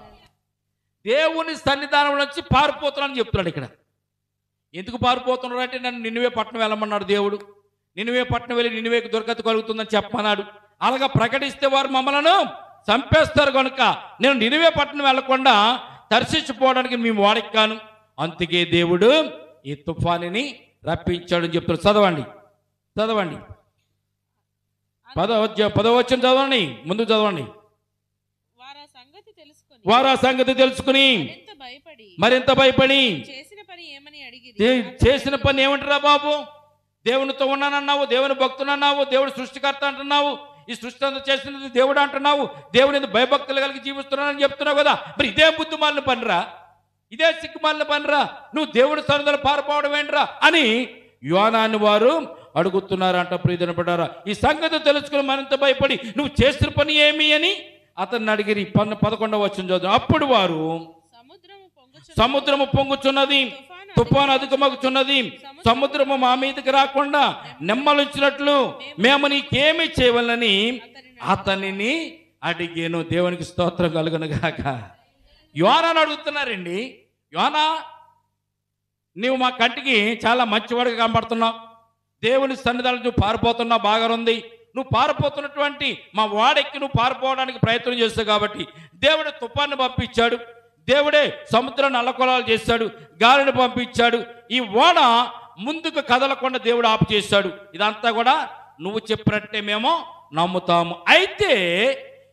దేవుని సన్నిధానం నుంచి పారిపోతున్నానని చెప్తున్నాడు ఇక్కడ ఎందుకు పారిపోతున్నాడు అంటే నన్ను నిన్నువే పట్టణం వెళ్ళమన్నాడు దేవుడు నిన్నువే పట్టణం వెళ్ళి నిన్నువేకి దుర్గతి కలుగుతుందని చెప్పమన్నాడు అలాగా ప్రకటిస్తే వారు మమ్మలను చంపేస్తారు కనుక నేను నినివే పట్టణం వెళ్లకుండా దర్శించిపోవడానికి మేము వాడెక్కాను అందుకే దేవుడు ఈ తుఫానిని రప్పించాడని చెప్తున్నాడు చదవండి చదవండి పదవ పదవచ్చిన చదవండి ముందు చదవండి వారు ఆ సంగతి తెలుసుకొని వారు ఆ సంగతి తెలుసుకుని మరింత భయపడి మరింత భయపడి చేసిన పని ఏమని అడిగిరి దే- చేసిన పని ఏమంటారా బాబు దేవునితో ఉన్నానన్నావు దేవుని భక్తునన్నావు దేవుడు సృష్టికర్త అంటున్నావు ఈ సృష్టి అంతా చేసినది దేవుడు అంటున్నావు దేవుని ఎందుకు భయభక్తులు కలిగి జీవిస్తున్నానని చెప్తున్నావు కదా మరి ఇదే బుద్ధి మాలిన పనిరా ఇదే సిగ్గుమాలిన పనిరా నువ్వు దేవుడి సన్నిధిలో పారిపోవడం ఏంట్రా అని యోనాన్ని వారు అడుగుతున్నారంట ప్రియదన పడ్డారా ఈ సంగతి తెలుసుకుని మరింత భయపడి నువ్వు చేసిన పని ఏమి అని అతన్ని అడిగిరి పన్ను పదకొండవ వచ్చిన చదువు అప్పుడు వారు సముద్రము పొంగుచు సముద్రము పొంగుచున్నది తుఫాను అధికమగుచున్నది సముద్రము మా మీదకి రాకుండా నెమ్మలించినట్లు మేము నీకేమి చేయవలని అతనిని అడిగాను దేవునికి స్తోత్రం కలుగును గాక యోనాను అడుగుతున్నారండి యోనా నీవు మా కంటికి చాలా మంచివాడిగా కనబడుతున్నావు దేవుని సన్నిధానం నువ్వు పారిపోతున్నావు బాగా ఉంది నువ్వు పారిపోతున్నటువంటి మా వాడెక్కి నువ్వు పారిపోవడానికి ప్రయత్నం చేస్తావు కాబట్టి దేవుడు తుఫాన్ని పంపించాడు దేవుడే సముద్రాన్ని అల్లకొలాలు చేశాడు గాలిని పంపించాడు ఈ ఓడ ముందుకు కదలకుండా దేవుడు ఆపు చేశాడు ఇదంతా కూడా నువ్వు చెప్పినట్టే మేము నమ్ముతాము అయితే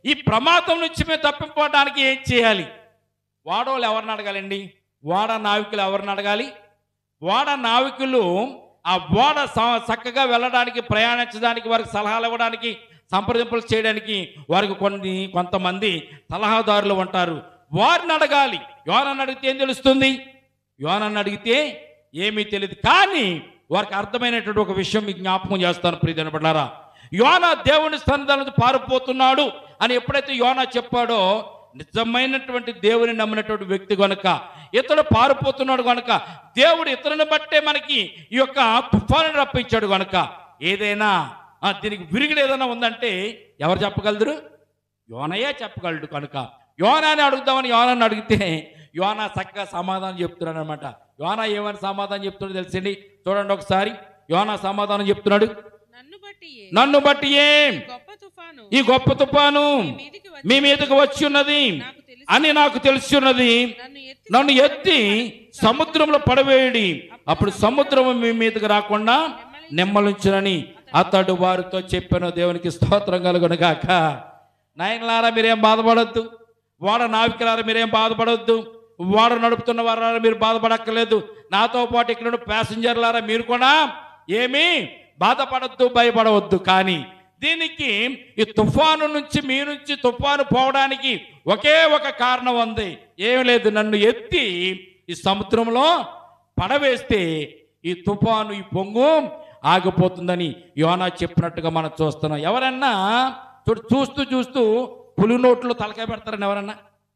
ఈ ప్రమాదం నుంచి మేము తప్పిపోవడానికి ఏం చేయాలి వాడోళ్ళు ఎవరిని అడగాలండి వాడ నావికులు ఎవరిని అడగాలి ఓడ నావికులు ఆ ఓడ స- చక్కగా వెళ్ళడానికి ప్రయాణించడానికి వారికి సలహాలు ఇవ్వడానికి సంప్రదింపులు చేయడానికి వారికి కొన్ని కొంతమంది సలహాదారులు ఉంటారు వారిని అడగాలి యోనని అడిగితే ఏం తెలుస్తుంది యోనని అడిగితే ఏమీ తెలియదు కానీ వారికి అర్థమైనటువంటి ఒక విషయం మీకు జ్ఞాపకం చేస్తాను ప్రియమైన బిడ్డారా యోన దేవుని సన్నిధానం నుంచి పారిపోతున్నాడు అని ఎప్పుడైతే యోనా చెప్పాడో నిజమైనటువంటి దేవుని నమ్మినటువంటి వ్యక్తి గనుక ఇతడు పారిపోతున్నాడు గనుక దేవుడు ఇతరుని బట్టే మనకి ఈ యొక్క తుఫాను రప్పించాడు గనుక ఏదైనా ఆ, దీనికి విరుగుడు ఏదైనా ఉందంటే ఎవరు చెప్పగలరు యోనయే చెప్పగలడు కనుక యోనాని అడుగుదామని యోనాన్ని అడిగితే యోనా చక్కగా సమాధానం చెప్తున్నాడు అనమాట యోనా ఏమని సమాధానం చెప్తున్నాడు తెలిసింది చూడండి ఒకసారి యోనా సమాధానం చెప్తున్నాడు నన్ను బట్టి నన్ను బట్టి ఏం గొప్ప తుఫాను ఈ గొప్ప తుఫాను మీ మీదికి వచ్చి మీ మీదకు వచ్చి ఉన్నది నాకు తెలుసు అని నాకు తెలిసి ఉన్నది నన్ను ఎత్తి నన్ను ఎత్తి సముద్రంలో పడవేయడి అప్పుడు సముద్రం మీ మీదకి రాకుండా నెమ్మలించునని అతడు వారితో చెప్పాను దేవునికి స్తోత్రం కలుగునగాక నాయనలారా మీరేం బాధపడొద్దు వాడ నావికులారా మీరేం బాధపడొద్దు వాడ నడుపుతున్న వారారా మీరు బాధపడక్కర్లేదు నాతో పాటు ఇక్కడ ఉన్న ప్యాసింజర్లారా మీరు కూడా ఏమీ బాధపడొద్దు భయపడవద్దు కానీ దీనికి ఈ తుఫాను నుంచి మీ నుంచి తుఫాను పోవడానికి ఒకే ఒక కారణం ఉంది ఏం లేదు నన్ను ఎత్తి ఈ సముద్రంలో పడవేస్తే ఈ తుఫాను ఈ పొంగు ఆగిపోతుందని యోనా చెప్పినట్టుగా మనం చూస్తున్నాం ఎవరన్నా చూడు చూస్తూ చూస్తూ పులి నోట్లో తలకాయ పెడతారని ఎవరన్నా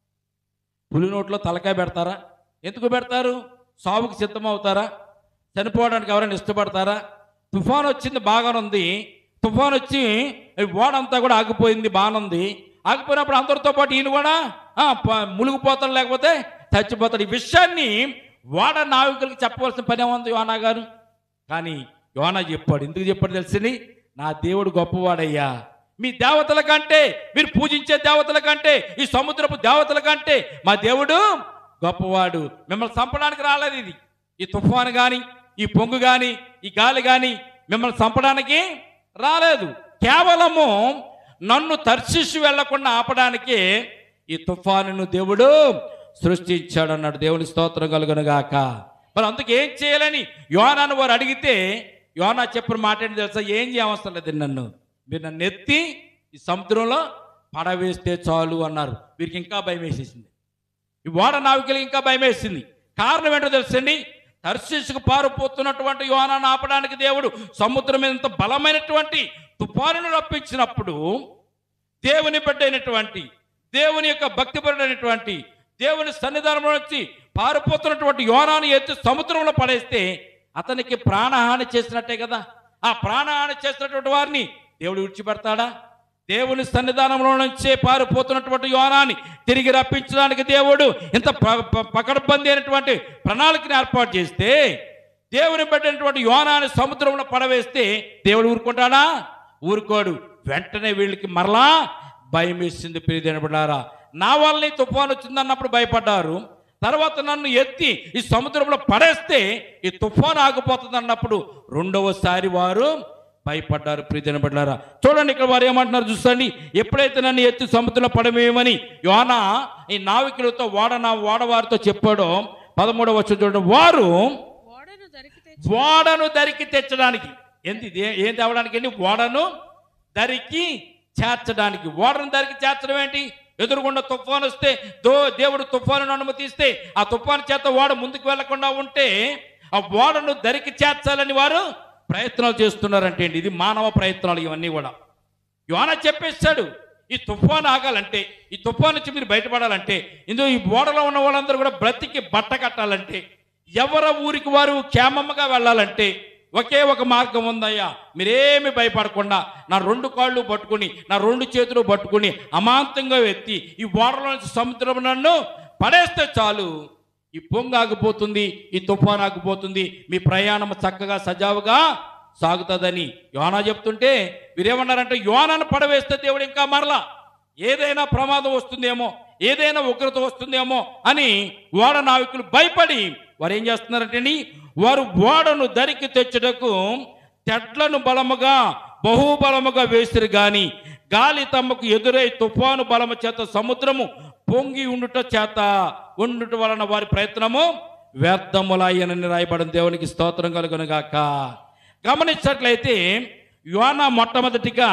పులి నోట్లో తలకాయ పెడతారా ఎందుకు పెడతారు సావుకు సిద్ధమవుతారా చనిపోవడానికి ఎవరైనా ఇష్టపడతారా తుఫాన్ వచ్చింది బాగానే ఉంది తుఫాన్ వచ్చి ఈ ఓడంతా కూడా ఆగిపోయింది బాగానుంది ఆగిపోయినప్పుడు అందరితో పాటు ఈయన కూడా ఆ, ప- మునిగిపోతాడు లేకపోతే చచ్చిపోతాడు ఈ విషయాన్ని ఓడ నావికులకు చెప్పవలసిన పని ఏముంది యోనా గారు కానీ యోనా చెప్పాడు ఎందుకు చెప్పాడు తెలిసింది నా దేవుడు గొప్పవాడయ్యా మీ దేవతల కంటే మీరు పూజించే దేవతల కంటే ఈ సముద్రపు దేవతల కంటే మా దేవుడు గొప్పవాడు మిమ్మల్ని చంపడానికి రాలేదు ఇది ఈ తుఫాను కానీ ఈ పొంగు కానీ ఈ గాలి కానీ మిమ్మల్ని చంపడానికి రాలేదు కేవలము నన్ను తర్శిషి వెళ్లకుండా ఆపడానికే ఈ తుఫానును దేవుడు సృష్టించాడు అన్నాడు దేవుని స్తోత్రం కలుగునుగాక మరి అందుకు ఏం చేయాలని యోనాను వారు అడిగితే యోనా చెప్పిన మాట ఏంటి తెలుసా ఏం చేయవసరం లేదు నన్ను మీరు నన్ను ఎత్తి ఈ సముద్రంలో పడవేస్తే చాలు అన్నారు వీరికి ఇంకా భయం వేసేసింది ఈ ఓడ నావికులకి ఇంకా భయం వేసింది కారణం ఏంటో తెలుసండి తర్శీసుకు పారిపోతున్నటువంటి యోనాను ఆపడానికి దేవుడు సముద్రం మీద ఇంత బలమైనటువంటి తుఫానును రప్పించినప్పుడు దేవుని బిడ్డైనటువంటి దేవుని యొక్క భక్తిపరుడైనటువంటి దేవుని సన్నిధానంలో వచ్చి పారిపోతున్నటువంటి యోనాను ఎత్తి సముద్రంలో పడేస్తే అతనికి ప్రాణహాని చేసినట్టే కదా ఆ ప్రాణహాని చేసినటువంటి వారిని దేవుడు విడిచిపెడతాడా దేవుని సన్నిధానంలో నుంచే పారిపోతున్నటువంటి యోనాన్ని తిరిగి రప్పించడానికి దేవుడు ఇంత ప- ప- పకడ్బందీ అయినటువంటి ప్రణాళికని ఏర్పాటు చేస్తే దేవుని పెట్టినటువంటి యోనాన్ని సముద్రంలో పడవేస్తే దేవుడు ఊరుకుంటాడా ఊరుకోడు వెంటనే వీళ్ళకి మరలా భయం వేసింది ప్రియదేనబడారా నా వల్లనే తుఫాను వచ్చిందన్నప్పుడు భయపడ్డారు తర్వాత నన్ను ఎత్తి ఈ సముద్రంలో పడేస్తే ఈ తుఫాను ఆగిపోతుంది అన్నప్పుడు రెండవసారి వారు భయపడ్డారు ప్రియజన బిడ్డారా చూడండి ఇక్కడ వారు ఏమంటున్నారు చూడండి ఎప్పుడైతే నన్ను ఎత్తి సముద్రంలో పడమేయమని యోనా ఈ నావికులతో వాడ నా వాడవారితో చెప్పాడో పదమూడవ వచ్చి చూడండి వారు ఓడను దరికి తెచ్చి ఓడను దరికి తెచ్చడానికి ఏంది ఇది? ఏం తేవడానికి అండి ఓడను దరికి చేర్చడానికి ఓడను దరికి చేర్చడం ఏంటి ఎదురుగుండా తుఫాను వస్తే దో దేవుడు తుఫాను అనుమతిస్తే ఆ తుఫాను చేత ఓడ ముందుకు వెళ్లకుండా ఉంటే ఆ ఓడను దరికి చేర్చాలని వారు ప్రయత్నాలు చేస్తున్నారంటే అండి ఇది మానవ ప్రయత్నాలు ఇవన్నీ కూడా యోన చెప్పేస్తాడు ఈ తుఫాను ఆగాలంటే ఈ తుఫాను నుంచి మీరు బయటపడాలంటే ఇందులో ఈ ఓడలో ఉన్న వాళ్ళందరూ కూడా బ్రతికి బట్ట కట్టాలంటే ఎవరి ఊరికి వారు క్షేమముగా వెళ్ళాలంటే ఒకే ఒక మార్గం ఉందయ్యా మీరేమి భయపడకుండా నా రెండు కాళ్ళు పట్టుకుని నా రెండు చేతులు పట్టుకుని అమాంతంగా ఎత్తి ఈ ఓడలో నుంచి సముద్రం నన్ను పడేస్తే చాలు ఈ పొంగు ఆగిపోతుంది ఈ తుఫాన్ ఆగిపోతుంది మీ ప్రయాణం చక్కగా సజావుగా సాగుతుందని యోనా చెప్తుంటే వీరేమన్నారంటే యోనాను పడవేస్తే దేవుడు ఇంకా మరలా ఏదైనా ప్రమాదం వస్తుందేమో ఏదైనా ఉగ్రత వస్తుందేమో అని ఓడ నావికులు భయపడి వారు ఏం చేస్తున్నారంటే అండి, వారు ఓడను దరికి తెచ్చుటకు తెడ్లను బలముగా బహుబలముగా వేసిరు గాని గాలి తమకు ఎదురై తుఫాను బలము చేత సముద్రము పొంగి ఉండుట చేత ఉండుట వలన వారి ప్రయత్నము వ్యర్థములాయనని రాయబడిన దేవునికి స్తోత్రం కలుగునుగాక గమనించినట్లయితే యోనా మొట్టమొదటిగా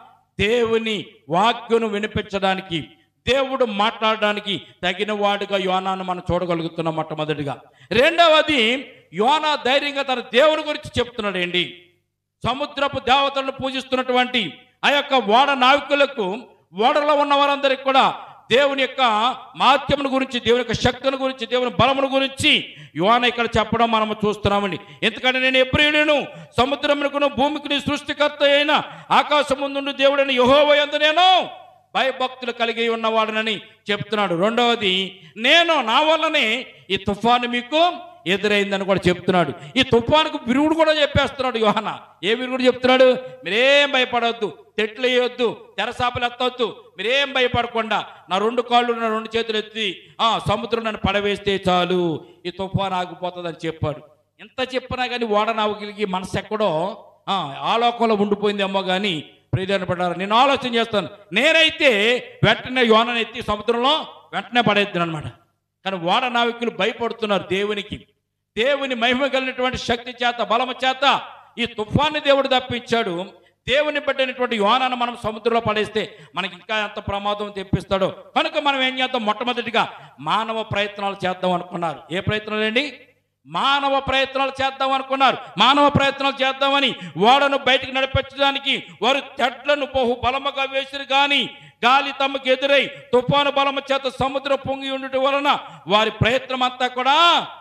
దేవుని వాక్యను వినిపించడానికి దేవుడు మాట్లాడడానికి తగిన వాడుగా యోనాను మనం చూడగలుగుతున్నాం మొట్టమొదటిగా రెండవది యోనా ధైర్యంగా తన దేవుని గురించి చెప్తున్నాడండి సముద్రపు దేవతలను పూజిస్తున్నటువంటి ఆ యొక్క ఓడ నావికులకు ఓడలో ఉన్న వారందరికీ కూడా దేవుని యొక్క మాధ్యమును గురించి దేవుని యొక్క శక్తిని గురించి దేవుని బలమును గురించి యోన ఇక్కడ చెప్పడం మనం చూస్తున్నామండి ఎందుకంటే నేను ఎప్పుడు సముద్రమునకును భూమికి సృష్టికర్త అయిన ఆకాశం ముందు దేవుడని యహోవ ఎందు నేను భయభక్తులు కలిగి ఉన్నవాడనని చెప్తున్నాడు రెండవది నేను నా వల్లనే ఈ తుఫాను మీకు ఎదురైందని కూడా చెప్తున్నాడు ఈ తుఫానుకు విరుగుడు కూడా చెప్పేస్తున్నాడు యోహన ఏ విరుగుడు చెప్తున్నాడు మీరేం భయపడవద్దు తెట్లు వేయొద్దు తెరసాపలు ఎత్తవద్దు మీరేం భయపడకుండా నా రెండు కాళ్ళు నా రెండు చేతులు ఎత్తి ఆ సముద్రం నన్ను పడవేస్తే చాలు ఈ తుఫాను ఆగిపోతుందని చెప్పాడు ఎంత చెప్పినా కానీ ఓడ నావకిలికి మనసు ఎక్కడో ఆ, ఆ లోకంలో ఉండిపోయిందేమో కానీ ప్రియమైన పడ్డారు నేను ఆలోచన చేస్తాను నేనైతే వెంటనే యోనని ఎత్తి సముద్రంలో వెంటనే పడేద్దాను అనమాట కానీ ఓడ నావికులు భయపడుతున్నారు దేవునికి దేవుని మహిమ కలిగినటువంటి శక్తి చేత బలము చేత ఈ తుఫాన్ని దేవుడు తప్పించాడు దేవుని పట్టినటువంటి యోనాను మనం సముద్రంలో పడేస్తే మనకి ఇంకా ఎంత ప్రమాదం తెప్పిస్తాడో కనుక మనం ఏం చేద్దాం మొట్టమొదటిగా మానవ ప్రయత్నాలు చేద్దాం అనుకున్నారు ఏ ప్రయత్నాలు అండి మానవ ప్రయత్నాలు చేద్దాం అనుకున్నారు మానవ ప్రయత్నాలు చేద్దామని ఓడను బయటికి నడిపించడానికి వారు తెడ్లను బహు బలముగా వేసిరు కానీ గాలి తమకు ఎదురై తుఫాను బలము చేత సముద్రం పొంగి ఉండటం వలన వారి ప్రయత్నం అంతా కూడా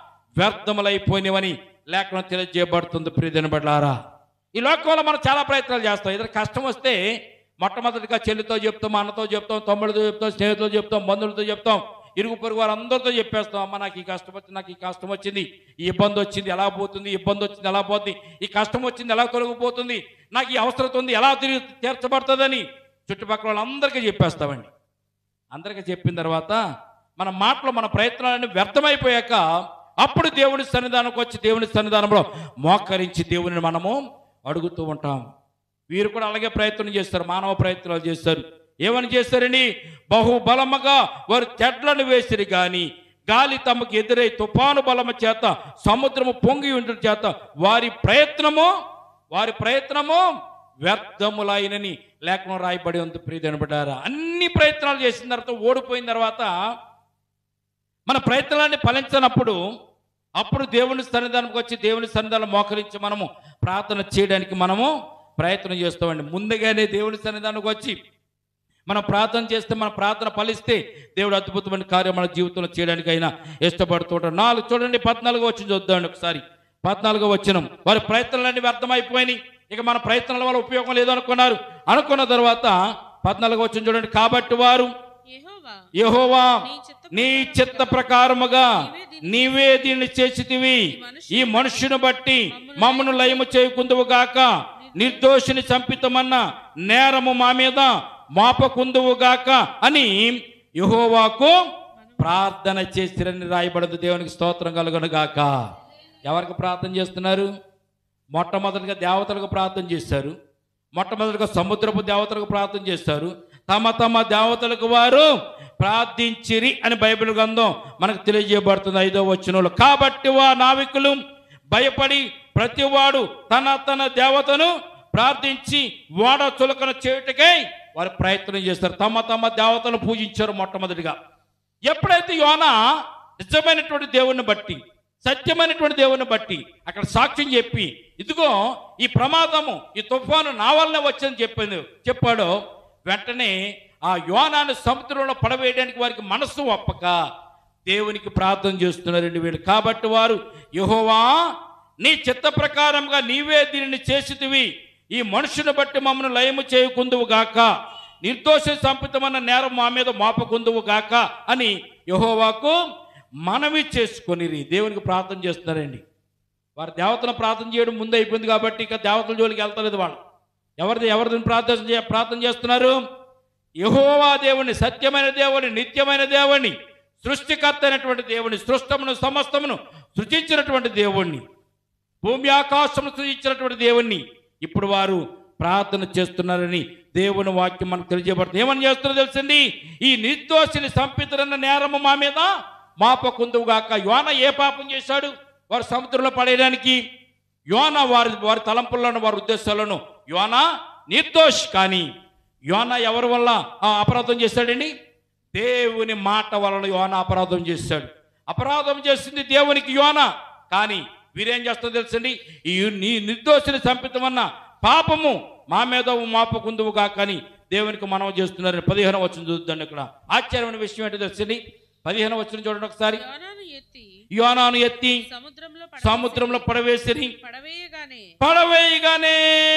వ్యర్థములైపోయినవని లేఖనం తెలియజేయబడుతుంది ప్రియదినబడ్లారా ఈ లోకంలో మనం చాలా ప్రయత్నాలు చేస్తాం ఏదైనా కష్టం వస్తే మొట్టమొదటిగా చెల్లితో చెప్తాం అన్నతో చెప్తాం తమ్ముడితో చెప్తాం స్నేహితులతో చెప్తాం బంధువులతో చెప్తాం ఇరుగు పొరుగు వారందరితో చెప్పేస్తాం అమ్మ నాకు ఈ కష్టం వచ్చింది నాకు ఈ కష్టం వచ్చింది ఈ ఇబ్బంది వచ్చింది ఎలా పోతుంది ఈ ఇబ్బంది వచ్చింది ఎలా పోతుంది ఈ కష్టం వచ్చింది ఎలా తొలగిపోతుంది నాకు ఈ అవసరం ఉంది ఎలా తిరిగి తీర్చబడుతుందని చుట్టుపక్కల వాళ్ళందరికీ చెప్పేస్తామండి అందరికీ చెప్పిన తర్వాత మన మాటలు మన ప్రయత్నాలన్నీ వ్యర్థమైపోయాక అప్పుడు దేవుని సన్నిధానంకి వచ్చి దేవుని సన్నిధానంలో మోకరించి దేవుని మనము అడుగుతూ ఉంటాం వీరు కూడా అలాగే ప్రయత్నం చేస్తారు మానవ ప్రయత్నాలు చేస్తారు ఏమని చేస్తారండి బహుబలముగా వారు తెడ్లను వేసిరి కానీ గాలి తమకు ఎదురై తుఫాను బలము చేత సముద్రము పొంగి ఉండటం చేత వారి ప్రయత్నము వారి ప్రయత్నము వ్యర్థములైనని లేఖనం రాయబడి ఉంది ప్రియదనబడ్డారా అన్ని ప్రయత్నాలు చేసిన తర్వాత ఓడిపోయిన తర్వాత మన ప్రయత్నాన్ని ఫలించినప్పుడు అప్పుడు దేవుని సన్నిధానంకి వచ్చి దేవుని సన్నిధానం మోకరించి మనము ప్రార్థన చేయడానికి మనము ప్రయత్నం చేస్తామండి ముందుగానే దేవుని సన్నిధానంకి వచ్చి మనం ప్రార్థన చేస్తే మన ప్రార్థన ఫలిస్తే దేవుడు అద్భుతమైన కార్యం మన జీవితంలో చేయడానికి అయినా ఇష్టపడుతుంటాడు నాలుగు చూడండి పద్నాలుగో వచ్చిన చూద్దామండి ఒకసారి పద్నాలుగో వచ్చినం వారి ప్రయత్నాలన్నీ వ్యర్థమైపోయినాయి ఇక మన ప్రయత్నాల వల్ల ఉపయోగం లేదు అనుకున్నారు అనుకున్న తర్వాత పద్నాలుగో వచ్చిన చూడండి కాబట్టి వారు యెహోవా యెహోవా నీ చిత్త నీ చిత్త ప్రకారముగా నీవే దీన్ని చేసితివి ఈ మనుష్యుని బట్టి మమ్మను లయము చేయకుందువు గాక నిర్దోషిని చంపితమన్న నేరము మా మీద మాపకుందువు గాక అని యెహోవాకు ప్రార్థన చేసిరని రాయబడదు దేవునికి స్తోత్రం కలుగును గాక ఎవరికి ప్రార్థన చేస్తున్నారు మొట్టమొదటిగా దేవతలకు ప్రార్థన చేశారు మొట్టమొదటిగా సముద్రపు దేవతలకు ప్రార్థన చేస్తారు తమ తమ దేవతలకు వారు ప్రార్థించిరి అని బైబిల్ గ్రంథం మనకు తెలియజేయబడుతుంది ఐదో వచనంలో కాబట్టి వా నావికులు భయపడి ప్రతివాడు తన తన దేవతను ప్రార్థించి ఓడ చులకన చేయుటకై వారు ప్రయత్నం చేస్తారు తమ తమ దేవతను పూజించారు మొట్టమొదటిగా ఎప్పుడైతే యోన నిజమైనటువంటి దేవుణ్ణి బట్టి సత్యమైనటువంటి దేవుని బట్టి అక్కడ సాక్ష్యం చెప్పి ఇదిగో ఈ ప్రమాదము ఈ తుఫాను నా వల్లనే వచ్చిందని చెప్పింది చెప్పాడో వెంటనే ఆ యోనాన్ని సముద్రంలో పడవేయడానికి వారికి మనస్సు ఒప్పక దేవునికి ప్రార్థన చేస్తున్నారండి వీళ్ళు కాబట్టి వారు యెహోవా నీ చిత్త ప్రకారంగా నీవే దీనిని చేసితివి ఈ మనుషుని బట్టి మమ్మల్ని లయము చేయకుందువు గాక నిర్దోష సంపితమైన నేరం మా మీద మోపకుందువు గాక అని యెహోవాకు మనవి చేసుకొనిరి దేవునికి ప్రార్థన చేస్తున్నారండి వారు దేవతను ప్రార్థన చేయడం ముందు అయిపోయింది కాబట్టి ఇక దేవతల జోలికి వెళ్తలేదు వాళ్ళు ఎవరిది ఎవరిని ప్రార్థన చే ప్రార్థన చేస్తున్నారు యహోవా దేవుని సత్యమైన దేవుని నిత్యమైన దేవుని సృష్టికర్త అయినటువంటి దేవుని సృష్టమును సమస్తమును సృజించినటువంటి దేవుణ్ణి భూమి ఆకాశమును సృజించినటువంటి దేవుణ్ణి ఇప్పుడు వారు ప్రార్థన చేస్తున్నారని దేవుని వాక్యం మనకు తెలియజేయబడుతుంది ఏమని చేస్తున్నారో తెలుసండి ఈ నిర్దోషిని సంపితులన్న నేరము మా మీద మాపకుందువుగాక యోన ఏ పాపం చేశాడు వారు సముద్రంలో పడేయడానికి యోన వారి వారి తలంపులను వారి ఉద్దేశాలను యోన నిర్దోష్ కానీ యోన ఎవరి వల్ల ఆ అపరాధం చేశాడండి దేవుని మాట వలన యోన అపరాధం చేశాడు అపరాధం చేసింది దేవునికి యోన కానీ వీరేం చేస్తుందో తెలుసండి ఈ నీ నిర్దోషిని చంపితమన్న పాపము మా మీద మాపకుందువు కాకని దేవునికి మనం చేస్తున్నారు పదిహేను వచ్చిన చూద్దాం ఇక్కడ ఆశ్చర్యమైన విషయం ఏంటో తెలుసండి పదిహేను వచ్చిన చూడండి ఒకసారి యోనాను ఎత్తి యోనాను ఎత్తి సముద్రంలో పడవేసి- సముద్రంలో పడవేసిరి పడవేయగానే పడవేయగానే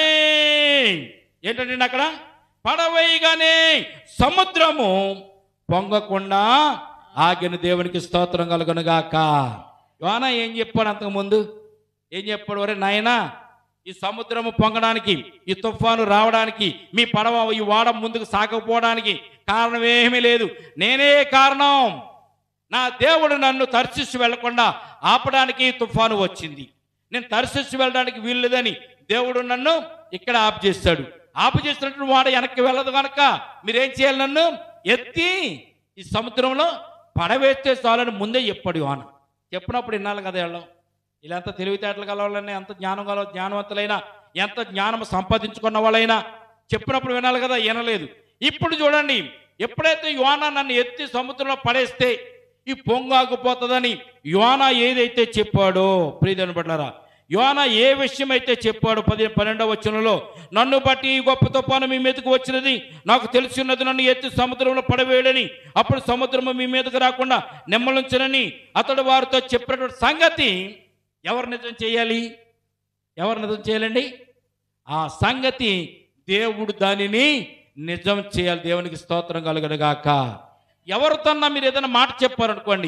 ఏంటంటే అక్కడ పడవేయగానే సముద్రము పొంగకుండా ఆగిన దేవునికి స్తోత్రం కలుగునుగాక యోన ఏం చెప్పాడు అంతకుముందు ఏం చెప్పాడు వరే నాయనా ఈ సముద్రము పొంగడానికి ఈ తుఫాను రావడానికి మీ పడవ ఈ వాడ ముందుకు సాగకపోవడానికి కారణం ఏమీ లేదు నేనే కారణం నా దేవుడు నన్ను తర్శిస్సు వెళ్లకుండా ఆపడానికి ఈ తుఫాను వచ్చింది నేను తర్శిస్సు వెళ్ళడానికి వీల్లేదని దేవుడు నన్ను ఇక్కడ ఆపు చేస్తాడు ఆపు చేసినట్టు వాడు వెనక్కి వెళ్ళదు కనుక మీరేం చేయాలి నన్ను ఎత్తి ఈ సముద్రంలో పడవేస్తే చాలని ముందే చెప్పాడు యోన చెప్పినప్పుడు వినాలి కదా వెళ్ళం ఇలా ఎంత తెలివితేటలు గలవాళ్ళని ఎంత జ్ఞానం గల జ్ఞానవంతులైనా ఎంత జ్ఞానం సంపాదించుకున్న వాళ్ళైనా చెప్పినప్పుడు వినాలి కదా వినలేదు ఇప్పుడు చూడండి ఎప్పుడైతే యోన నన్ను ఎత్తి సముద్రంలో పడేస్తే ఈ పొంగాగిపోతుందని యోన ఏదైతే చెప్పాడో ప్రియదని పడ్డారా యోన ఏ విషయం అయితే చెప్పాడు పది పన్నెండవ వచనంలో నన్ను బట్టి ఈ గొప్ప తుఫాను మీ మీదకు వచ్చినది నాకు తెలిసి ఉన్నది నన్ను ఎత్తి సముద్రంలో పడవేయడని అప్పుడు సముద్రము మీ మీదకు రాకుండా నెమ్మలించనని అతడు వారితో చెప్పినటువంటి సంగతి ఎవరు నిజం చేయాలి ఎవరు నిజం చేయాలండి ఆ సంగతి దేవుడు దానిని నిజం చేయాలి దేవునికి స్తోత్రం కలుగడుగాక ఎవరితోన్నా మీరు ఏదైనా మాట చెప్పారనుకోండి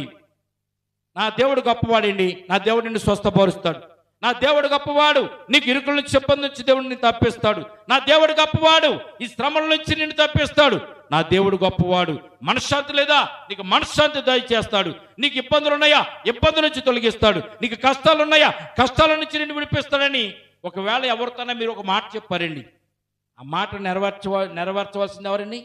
నా దేవుడు గొప్పవాడండి నా దేవుడు నిన్ను స్వస్థపరుస్తాడు నా దేవుడు గొప్పవాడు నీకు ఇరుకుల నుంచి ఇబ్బంది నుంచి దేవుడు నిన్ను తప్పిస్తాడు నా దేవుడు గొప్పవాడు ఈ శ్రమల నుంచి నిన్ను తప్పిస్తాడు నా దేవుడు గొప్పవాడు మనశ్శాంతి లేదా నీకు మనశ్శాంతి దయచేస్తాడు నీకు ఇబ్బందులు ఉన్నాయా ఇబ్బందుల నుంచి తొలగిస్తాడు నీకు కష్టాలు ఉన్నాయా కష్టాల నుంచి నిన్ను విడిపిస్తాడని ఒకవేళ ఎవరితోనా మీరు ఒక మాట చెప్పారండి ఆ మాట నెరవేర్చవ నెరవేర్చవలసింది ఎవరండి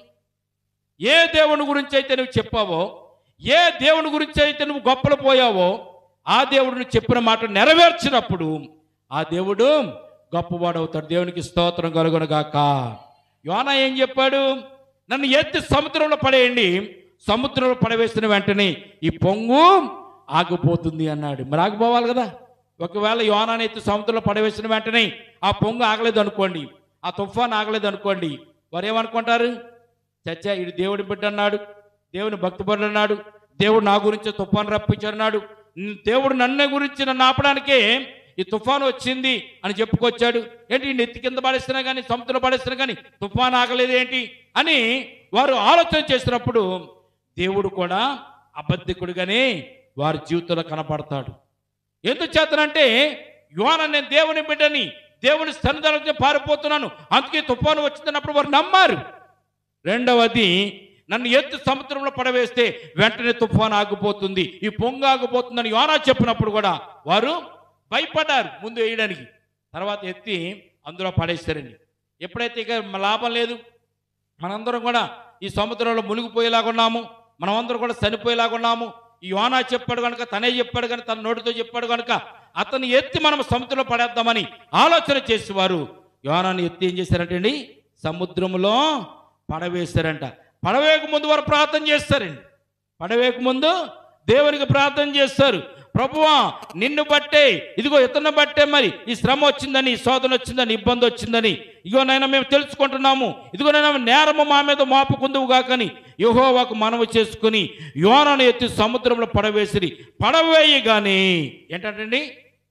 ఏ దేవుని గురించి అయితే నువ్వు చెప్పావో ఏ దేవుని గురించి అయితే నువ్వు గొప్పలు పోయావో ఆ దేవుడు నువ్వు చెప్పిన మాట నెరవేర్చినప్పుడు ఆ దేవుడు గొప్పవాడు అవుతాడు దేవునికి స్తోత్రం కలుగునగాక యోన ఏం చెప్పాడు నన్ను ఎత్తి సముద్రంలో పడేయండి సముద్రంలో పడవేసిన వెంటనే ఈ పొంగు ఆగిపోతుంది అన్నాడు మరి ఆగిపోవాలి కదా ఒకవేళ యోనాన్ని ఎత్తి సముద్రంలో పడవేసిన వెంటనే ఆ పొంగు ఆగలేదు అనుకోండి ఆ తుఫాన్ ఆగలేదు అనుకోండి వారు ఏమనుకుంటారు చచ్చా ఇడు దేవుడి బిడ్డ అన్నాడు దేవుని భక్తిపరుడు అన్నాడు దేవుడు నా గురించి తుఫాను రప్పించాడు ఉమ్, దేవుడు నన్ను గురించి నన్ను ఆపడానికే ఈ తుఫాను వచ్చింది అని చెప్పుకొచ్చాడు ఏంటి ఈ నెత్తి కింద పడేస్తున్నా కానీ సముద్రంలో పడేస్తున్నా కానీ తుఫాను ఆగలేదు ఏంటి అని వారు ఆలోచన చేసినప్పుడు దేవుడు కూడా అబద్ధికుడుగానే వారి జీవితంలో కనపడతాడు ఎందుకు చేతనంటే యోన నేను దేవుని బిడ్డని దేవుని సన్నిధానం పారిపోతున్నాను అందుకే తుఫాను వచ్చిందన్నప్పుడు వారు నమ్మారు రెండవది నన్ను ఎత్తు సముద్రంలో పడవేస్తే వెంటనే తుఫాను ఆగిపోతుంది ఈ పొంగు ఆగిపోతుందని యోనా చెప్పినప్పుడు కూడా వారు భయపడ్డారు ముందు వేయడానికి తర్వాత ఎత్తి అందులో పడేస్తారండి ఎప్పుడైతే ఇక లాభం లేదు మనందరం కూడా ఈ సముద్రంలో మునిగిపోయేలాగా ఉన్నాము మనమందరం కూడా చనిపోయేలాగా ఉన్నాము ఈ యోనా చెప్పాడు కనుక తనే చెప్పాడు కనుక తన నోటితో చెప్పాడు కనుక అతను ఎత్తి మనం సముద్రంలో పడేద్దామని ఆలోచన చేసేవారు యోనాన్ని ఎత్తి ఏం చేశారంటే అండి సముద్రంలో పడవేశారంట పడవేక ముందు వారు ప్రార్థన చేస్తారండి పడవేక ముందు దేవునికి ప్రార్థన చేస్తారు ప్రభువా నిన్ను బట్టే ఇదిగో ఇతను బట్టే మరి ఈ శ్రమ వచ్చిందని ఈ శోధన వచ్చిందని ఇబ్బంది వచ్చిందని ఇగో నైనా మేము తెలుసుకుంటున్నాము ఇదిగో నైనా నేరము మా మీద మాపుకుందువు కాకని యెహోవాకు మనవి చేసుకుని యోనను ఎత్తి సముద్రంలో పడవేసిరి పడవేయగానే ఏంటంటండి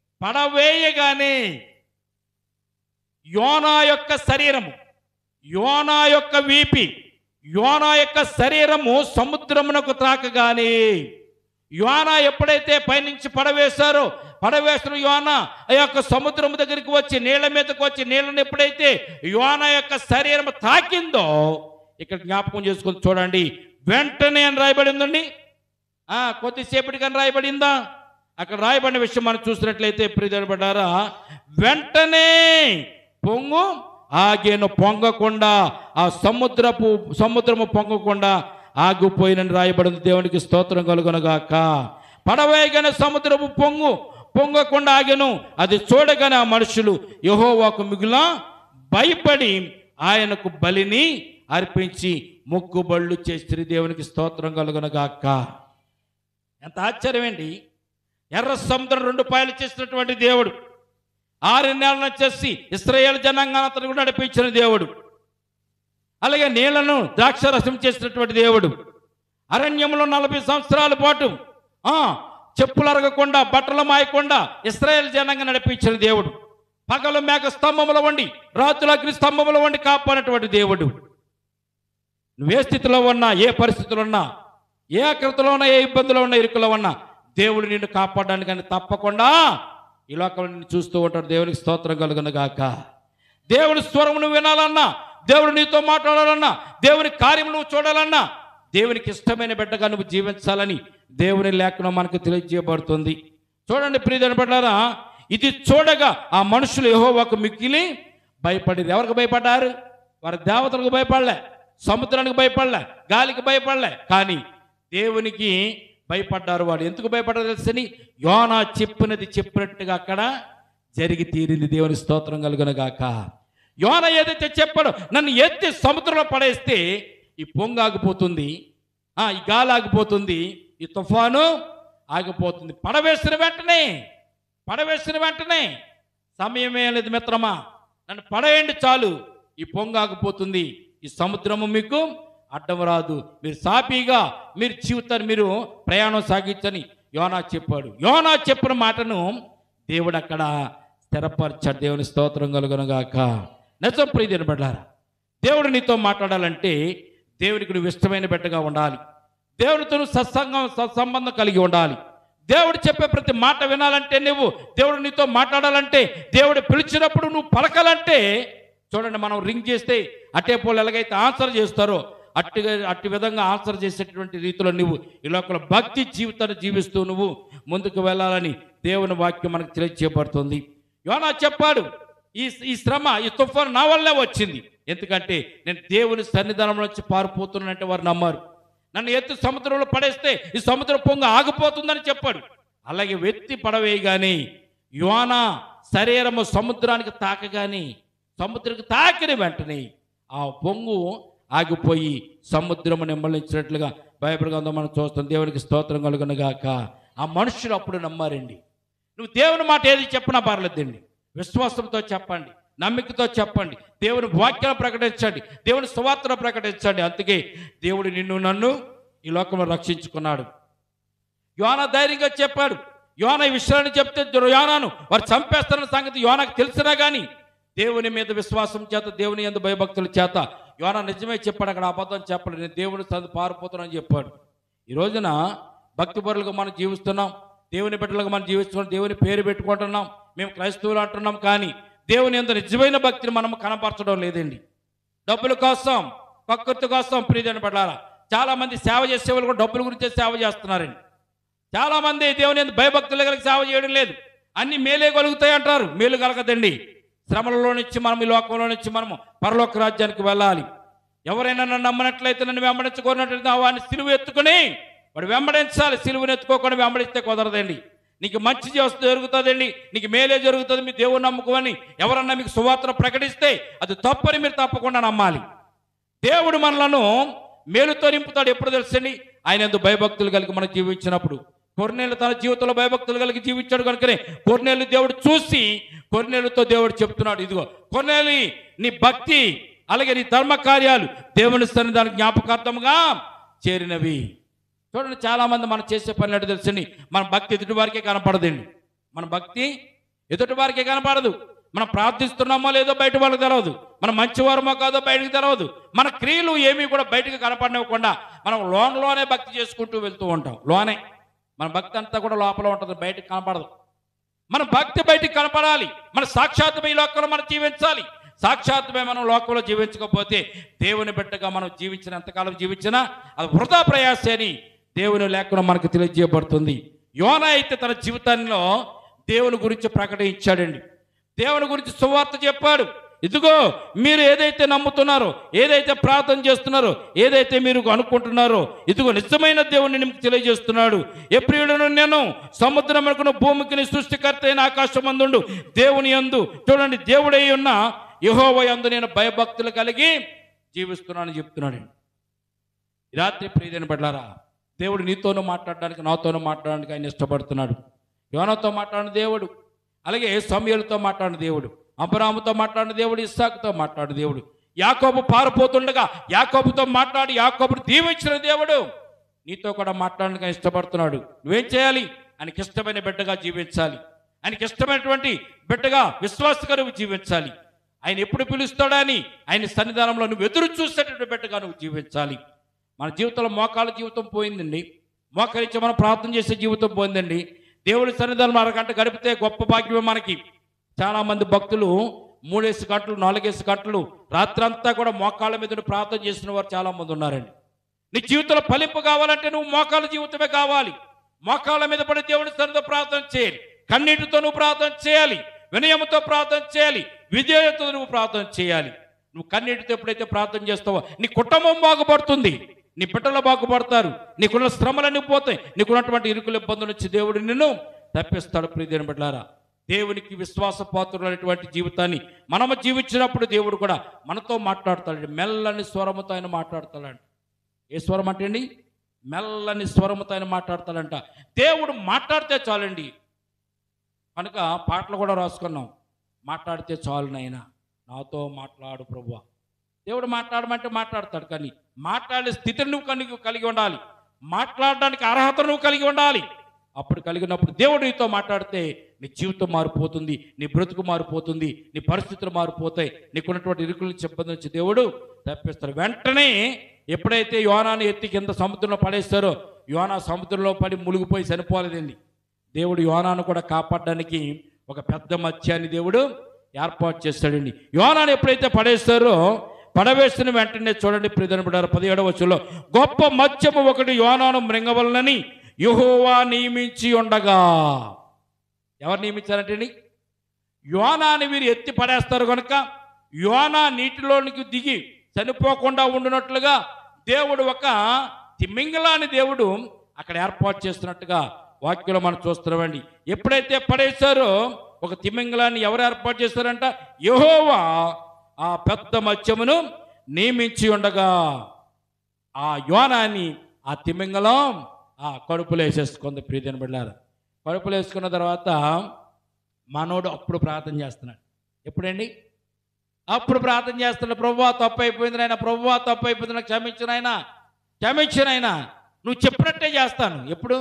పడవేయగానే యోనా యొక్క శరీరము యోనా యొక్క వీపి యోనా యొక్క శరీరము సముద్రమునకు త్రాకగానే యోనా ఎప్పుడైతే పైనుంచి పడవేశారో పడవేసిన యోన ఆ యొక్క సముద్రం దగ్గరికి వచ్చి నీళ్ళ మీదకి వచ్చి నీళ్ళని ఎప్పుడైతే యోన యొక్క శరీరం తాకిందో ఇక్కడ జ్ఞాపకం చేసుకొని చూడండి వెంటనే అని రాయబడి ఉందండి ఆ, కొద్దిసేపటికని రాయబడిందా అక్కడ రాయబడిన విషయం మనం చూసినట్లయితే ప్రియపడ్డారా వెంటనే పొంగు ఆగేను పొంగకుండా ఆ సముద్రపు సముద్రము పొంగకుండా ఆగిపోయినని రాయబడింది దేవునికి స్తోత్రం కలుగునగాక పడవేయగానే సముద్రపు పొంగు పొంగకుండా ఆగెను అది చూడగానే ఆ మనుషులు యహోవాకు మిగులా భయపడి ఆయనకు బలిని అర్పించి మొక్కుబళ్ళు చేసి దేవునికి స్తోత్రం కలుగునగాక ఎంత ఆశ్చర్యమండి ఎర్ర సముద్రం రెండు పాయలు చేసినటువంటి దేవుడు ఆరు నెలలను చేసి ఇస్రాయేల్ జనాంగాన్ని అతను కూడా నడిపించిన దేవుడు అలాగే నీళ్లను ద్రాక్షరసం చేసినటువంటి దేవుడు అరణ్యంలో నలభై సంవత్సరాల పాటు ఆ చెప్పులు అరగకుండా బట్టలు మాయకుండా ఇస్రాయేల్ జనాంగం నడిపించిన దేవుడు పగలు మేక స్తంభముల వండి రాత్రుల అగ్ని స్తంభముల వండి కాపాడినటువంటి దేవుడు నువ్వు ఏ స్థితిలో ఉన్నా ఏ పరిస్థితిలో ఉన్నా ఏ ఆకృతిలో ఉన్నా ఏ ఇబ్బందిలో ఉన్నా ఇరుకులో ఉన్నా దేవుడు నిన్ను కాపాడడానికి కానీ తప్పకుండా ఈ లోకంలో నిన్ను చూస్తూ ఉంటాడు దేవునికి స్తోత్రం కలుగును గాక దేవుని స్వరం నువ్వు వినాలన్నా దేవుడు నీతో మాట్లాడాలన్నా దేవుని కార్యం నువ్వు చూడాలన్నా దేవునికి ఇష్టమైన బిడ్డగా నువ్వు జీవించాలని దేవుని లేఖనం మనకు తెలియజేయబడుతుంది చూడండి ప్రియదని పడ్డారా ఇది చూడగా ఆ మనుషులు యెహోవాకు మిక్కిలి భయపడి ఎవరికి భయపడ్డారు వారి దేవతలకు భయపడలే సముద్రానికి భయపడలే గాలికి భయపడలే కానీ దేవునికి భయపడ్డారు వాడు ఎందుకు భయపడ్డారు తెలుసని యోనా చెప్పినది చెప్పినట్టుగా అక్కడ జరిగి తీరింది దేవుని స్తోత్రం కలుగునగాక యోన ఏదైతే చెప్పాడో నన్ను ఎత్తి సముద్రంలో పడేస్తే ఈ పొంగ ఆగిపోతుంది ఆ, ఈ గాలి ఆగిపోతుంది ఈ తుఫాను ఆగిపోతుంది పడవేసిన వెంటనే పడవేసిన వెంటనే సమయమే లేదు మిత్రమా నన్ను పడేయండి చాలు ఈ పొంగ ఆగిపోతుంది ఈ సముద్రము మీకు అడ్డం రాదు మీరు సాపీగా మీరు జీవితాన్ని మీరు ప్రయాణం సాగించని యోనా చెప్పాడు యోనా చెప్పిన మాటను దేవుడు అక్కడ స్థిరపరచాడు దేవుని స్తోత్రం కలుగునగాక నిజం ప్రియని పడ్డారా దేవుడు నీతో మాట్లాడాలంటే దేవునికి నువ్వు ఇష్టమైన బిడ్డగా ఉండాలి దేవుడితో నువ్వు సత్సంగం సత్సంబంధం కలిగి ఉండాలి దేవుడు చెప్పే ప్రతి మాట వినాలంటే నువ్వు దేవుడు నీతో మాట్లాడాలంటే దేవుడు పిలిచినప్పుడు నువ్వు పలకాలంటే చూడండి మనం రింగ్ చేస్తే అట్టే పోలు ఎలాగైతే ఆన్సర్ చేస్తారో అట్టుగా అట్టి విధంగా ఆన్సర్ చేసేటటువంటి రీతిలో నువ్వు ఈ లోపల భక్తి జీవితాన్ని జీవిస్తూ నువ్వు ముందుకు వెళ్ళాలని దేవుని వాక్యం మనకు తెలియజేయబడుతుంది యోనా చెప్పాడు ఈ ఈ శ్రమ ఈ తుఫాను నా వల్లే వచ్చింది ఎందుకంటే నేను దేవుని సన్నిధానంలో వచ్చి పారిపోతున్నానంటే వారు నమ్మారు నన్ను ఎత్తి సముద్రంలో పడేస్తే ఈ సముద్ర పొంగ ఆగిపోతుందని చెప్పాడు అలాగే వెత్తి పడవేయగానే యోనా శరీరము సముద్రానికి తాకగానే సముద్రానికి తాకిన వెంటనే ఆ పొంగు ఆగిపోయి సముద్రము నిమ్మలించినట్లుగా బైబిల్ గ్రంథం మనం చూస్తాం దేవునికి స్తోత్రం కలుగునగాక ఆ మనుషులు అప్పుడు నమ్మారండి నువ్వు దేవుని మాట ఏది చెప్పినా పర్లేదండి విశ్వాసంతో చెప్పండి నమ్మికతో చెప్పండి దేవుని వాక్యాలు ప్రకటించండి దేవుని సువార్తను ప్రకటించండి అందుకే దేవుడు నిన్ను నన్ను ఈ లోకంలో రక్షించుకున్నాడు యోన ధైర్యంగా చెప్పాడు యోన ఈ విషయాన్ని చెప్తే యోనాను వారు చంపేస్తున్న సంగతి యోనకు తెలిసినా కానీ దేవుని మీద విశ్వాసం చేత దేవుని ఎందు భయభక్తుల చేత యోన నిజమే చెప్పాడు అక్కడ అబద్ధం చెప్పాడు నేను దేవుని సందు పారిపోతున్నానని చెప్పాడు ఈ రోజున భక్తి పరులుగా మనం జీవిస్తున్నాం దేవుని బిడ్డలుగా మనం జీవిస్తున్నాం దేవుని పేరు పెట్టుకుంటున్నాం మేము క్రైస్తవులు అంటున్నాం కానీ దేవుని ఎంత నిజమైన భక్తిని మనం కనపరచడం లేదండి డబ్బుల కోసం కక్కుర్తి కోసం ప్రియజన పడాలా చాలా మంది సేవ చేసే వాళ్ళు కూడా డబ్బుల గురించే సేవ చేస్తున్నారండి చాలా మంది దేవుని ఎందు భయభక్తులు కలిగి సేవ చేయడం లేదు అన్ని మేలే కలుగుతాయి అంటారు మేలు కలగదండి శ్రమలలో నుంచి మనం ఈ లోకంలో నుంచి మనము పరలోక రాజ్యానికి వెళ్ళాలి ఎవరైనా నన్ను నమ్మనట్లయితే నన్ను వెంబడించుకున్నట్లయితే వాడిని సిలువ ఎత్తుకుని వాడు వెంబడించాలి సిలువను ఎత్తుకోకుండా వెంబడిస్తే కుదరదండి నీకు మంచి చేస్తూ జరుగుతుందండి నీకు మేలే జరుగుతుంది మీ దేవుని నమ్ముకోమని ఎవరన్నా మీకు సువార్తను ప్రకటిస్తే అది తప్పని మీరు తప్పకుండా నమ్మాలి దేవుడు మనలను మేలుతో నింపుతాడు ఎప్పుడు తెలుసండి ఆయన ఎందుకు భయభక్తులు కలిగి మనం జీవించినప్పుడు కొన్నేళ్ళు తన జీవితంలో భయభక్తులు కలిగి జీవించాడు కనుకనే కొన్నేళ్ళు దేవుడు చూసి కొన్నేళ్ళతో దేవుడు చెప్తున్నాడు ఇదిగో కొన్నేళ్ళు నీ భక్తి అలాగే నీ ధర్మ కార్యాలు దేవుని సన్నిధానం జ్ఞాపకార్థముగా చేరినవి చూడండి చాలా మంది మనం చేసే పని అంటే తెలుసండి మన భక్తి ఎదుటి వారికే కనపడదండి మన భక్తి ఎదుటి వారికే కనపడదు మనం ప్రార్థిస్తున్నామో లేదో బయట వాళ్ళకి తెలవదు మనం మంచివారమో కాదో బయటకు తెలవదు మన క్రియలు ఏమీ కూడా బయటకు కనపడనివ్వకుండా మనం లోన్లోనే భక్తి చేసుకుంటూ వెళ్తూ ఉంటాం లోనే మన భక్తి అంతా కూడా లోపల ఉంటుంది బయటకు కనపడదు మన భక్తి బయటికి కనపడాలి మన సాక్షాత్మై లోకంలో మనం జీవించాలి సాక్షాత్మై మనం లోకంలో జీవించకపోతే దేవుని బిడ్డగా మనం జీవించిన ఎంతకాలం జీవించినా అది వృధా ప్రయాసే అని దేవుని లేకుండా మనకు తెలియజేయబడుతుంది యోన అయితే తన జీవితంలో దేవుని గురించి ప్రకటించాడండి దేవుని గురించి సువార్త చెప్పాడు ఇదిగో మీరు ఏదైతే నమ్ముతున్నారో ఏదైతే ప్రార్థన చేస్తున్నారో ఏదైతే మీరు అనుకుంటున్నారో ఇదిగో నిజమైన దేవుడిని మీకు తెలియజేస్తున్నాడు ఎప్రియుడను నేను సముద్రమునకును భూమికి సృష్టికర్త అయిన ఆకాశమందుండు దేవుని యందు చూడండి దేవుడై ఉన్న యహోవ యందు నేను భయభక్తులు కలిగి జీవిస్తున్నానని చెప్తున్నాడు ఈ రాత్రి ప్రియదని పడ్డారా దేవుడు నీతోనూ మాట్లాడడానికి నాతోనూ మాట్లాడడానికి ఆయన ఇష్టపడుతున్నాడు యోనతో మాట్లాడిన దేవుడు అలాగే సమయలతో మాట్లాడిన దేవుడు అబ్రాముతో మాట్లాడిన దేవుడు ఇస్సాకుతో మాట్లాడిన దేవుడు యాకోబు పారిపోతుండగా యాకోబుతో మాట్లాడి యాకోబుని దీవించిన దేవుడు నీతో కూడా మాట్లాడడానికి ఆయన ఇష్టపడుతున్నాడు నువ్వేం చేయాలి ఆయనకి ఇష్టమైన బిడ్డగా జీవించాలి ఆయనకి ఇష్టమైనటువంటి బిడ్డగా విశ్వాసకరువు జీవించాలి ఆయన ఎప్పుడు పిలుస్తాడా అని ఆయన సన్నిధానంలో నువ్వు ఎదురు చూసేటటువంటి బిడ్డగా నువ్వు జీవించాలి మన జీవితంలో మోకాళ్ళ జీవితం పోయిందండి మోకరించి మనం ప్రార్థన చేసే జీవితం పోయిందండి దేవుడి సన్నిధానం అరగంట గడిపితే గొప్ప భాగ్యమే మనకి చాలా మంది భక్తులు మూడేసి గంటలు నాలుగేసి గంటలు రాత్రంతా కూడా మోకాళ్ళ మీద ఉండి ప్రార్థన చేసిన వారు చాలా మంది ఉన్నారండి నీ జీవితంలో ఫలింపు కావాలంటే నువ్వు మోకాళ్ళ జీవితమే కావాలి మోకాళ్ళ మీద పడి దేవుడి సన్నిధిలో ప్రార్థన చేయాలి కన్నీటితో నువ్వు ప్రార్థన చేయాలి వినయముతో ప్రార్థన చేయాలి విధేయతతో నువ్వు ప్రార్థన చేయాలి నువ్వు కన్నీటితో ఎప్పుడైతే ప్రార్థన చేస్తావో నీ కుటుంబం బాగుపడుతుంది నీ బిడ్డలు బాగుపడతారు నీకున్న శ్రమలన్నీ పోతాయి నీకున్నటువంటి ఇరుకుల ఇబ్బందుల నుంచి దేవుడు నిన్ను తప్పిస్తాడు ప్రియదేని బిడ్డారా దేవునికి విశ్వాసపాత్రులైనటువంటి జీవితాన్ని మనము జీవించినప్పుడు దేవుడు కూడా మనతో మాట్లాడతాడు మెల్లని స్వరముతో ఆయన మాట్లాడతాడంట ఏ స్వరం అంటే అండి మెల్లని స్వరముతో ఆయన మాట్లాడతాడంట దేవుడు మాట్లాడితే చాలండి కనుక పాటలు కూడా రాసుకున్నాం మాట్లాడితే చాలు నాయనా నాతో మాట్లాడు ప్రభువా దేవుడు మాట్లాడమంటే మాట్లాడతాడు కానీ మాట్లాడే స్థితిని నువ్వు కలిగి కలిగి ఉండాలి మాట్లాడడానికి అర్హత నువ్వు కలిగి ఉండాలి అప్పుడు కలిగినప్పుడు దేవుడు నీతో మాట్లాడితే నీ జీవితం మారిపోతుంది నీ బ్రతుకు మారిపోతుంది నీ పరిస్థితులు మారిపోతాయి నీకున్నటువంటి ఇరుకుల చెప్పంది నుంచి దేవుడు తప్పిస్తాడు వెంటనే ఎప్పుడైతే యోనాన్ని ఎత్తి కింద సముద్రంలో పడేస్తారో యోనా సముద్రంలో పడి మునిగిపోయి చనిపోలేదండి దేవుడు యోనాను కూడా కాపాడడానికి ఒక పెద్ద మత్స్యాన్ని దేవుడు ఏర్పాటు చేస్తాడండి యోనాను ఎప్పుడైతే పడేస్తారో పడవేసిన వెంటనే చూడండి ప్రియదనపడారు పదిహేడవ వచ్చులో గొప్ప మత్స్యము ఒకటి యోనాను మృంగవలనని యెహోవా నియమించి ఉండగా ఎవరు నియమించారంటండి యోనాని వీరు ఎత్తి పడేస్తారు కనుక యోనా నీటిలోనికి దిగి చనిపోకుండా ఉండినట్లుగా దేవుడు ఒక తిమింగలాని దేవుడు అక్కడ ఏర్పాటు చేస్తున్నట్టుగా వాక్యంలో మనం చూస్తున్నామండి ఎప్పుడైతే పడేశారో ఒక తిమింగలాన్ని ఎవరు ఏర్పాటు చేశారంట యెహోవా ఆ పెద్ద మత్స్యమును నియమించి ఉండగా ఆ యోనాన్ని ఆ తిమింగలం ఆ కడుపులో వేసేసుకుంది ప్రీతిని బిడ్డారు కడుపులో వేసుకున్న తర్వాత మనోడు అప్పుడు ప్రార్థన చేస్తున్నాడు ఎప్పుడండి అప్పుడు ప్రార్థన చేస్తున్నాడు ప్రభువా తప్పు అయిపోయింది నాయన ప్రభువా తప్పు అయిపోయింది నాకు క్షమించు నాయన క్షమించు నాయన నువ్వు చెప్పినట్టే చేస్తాను ఎప్పుడు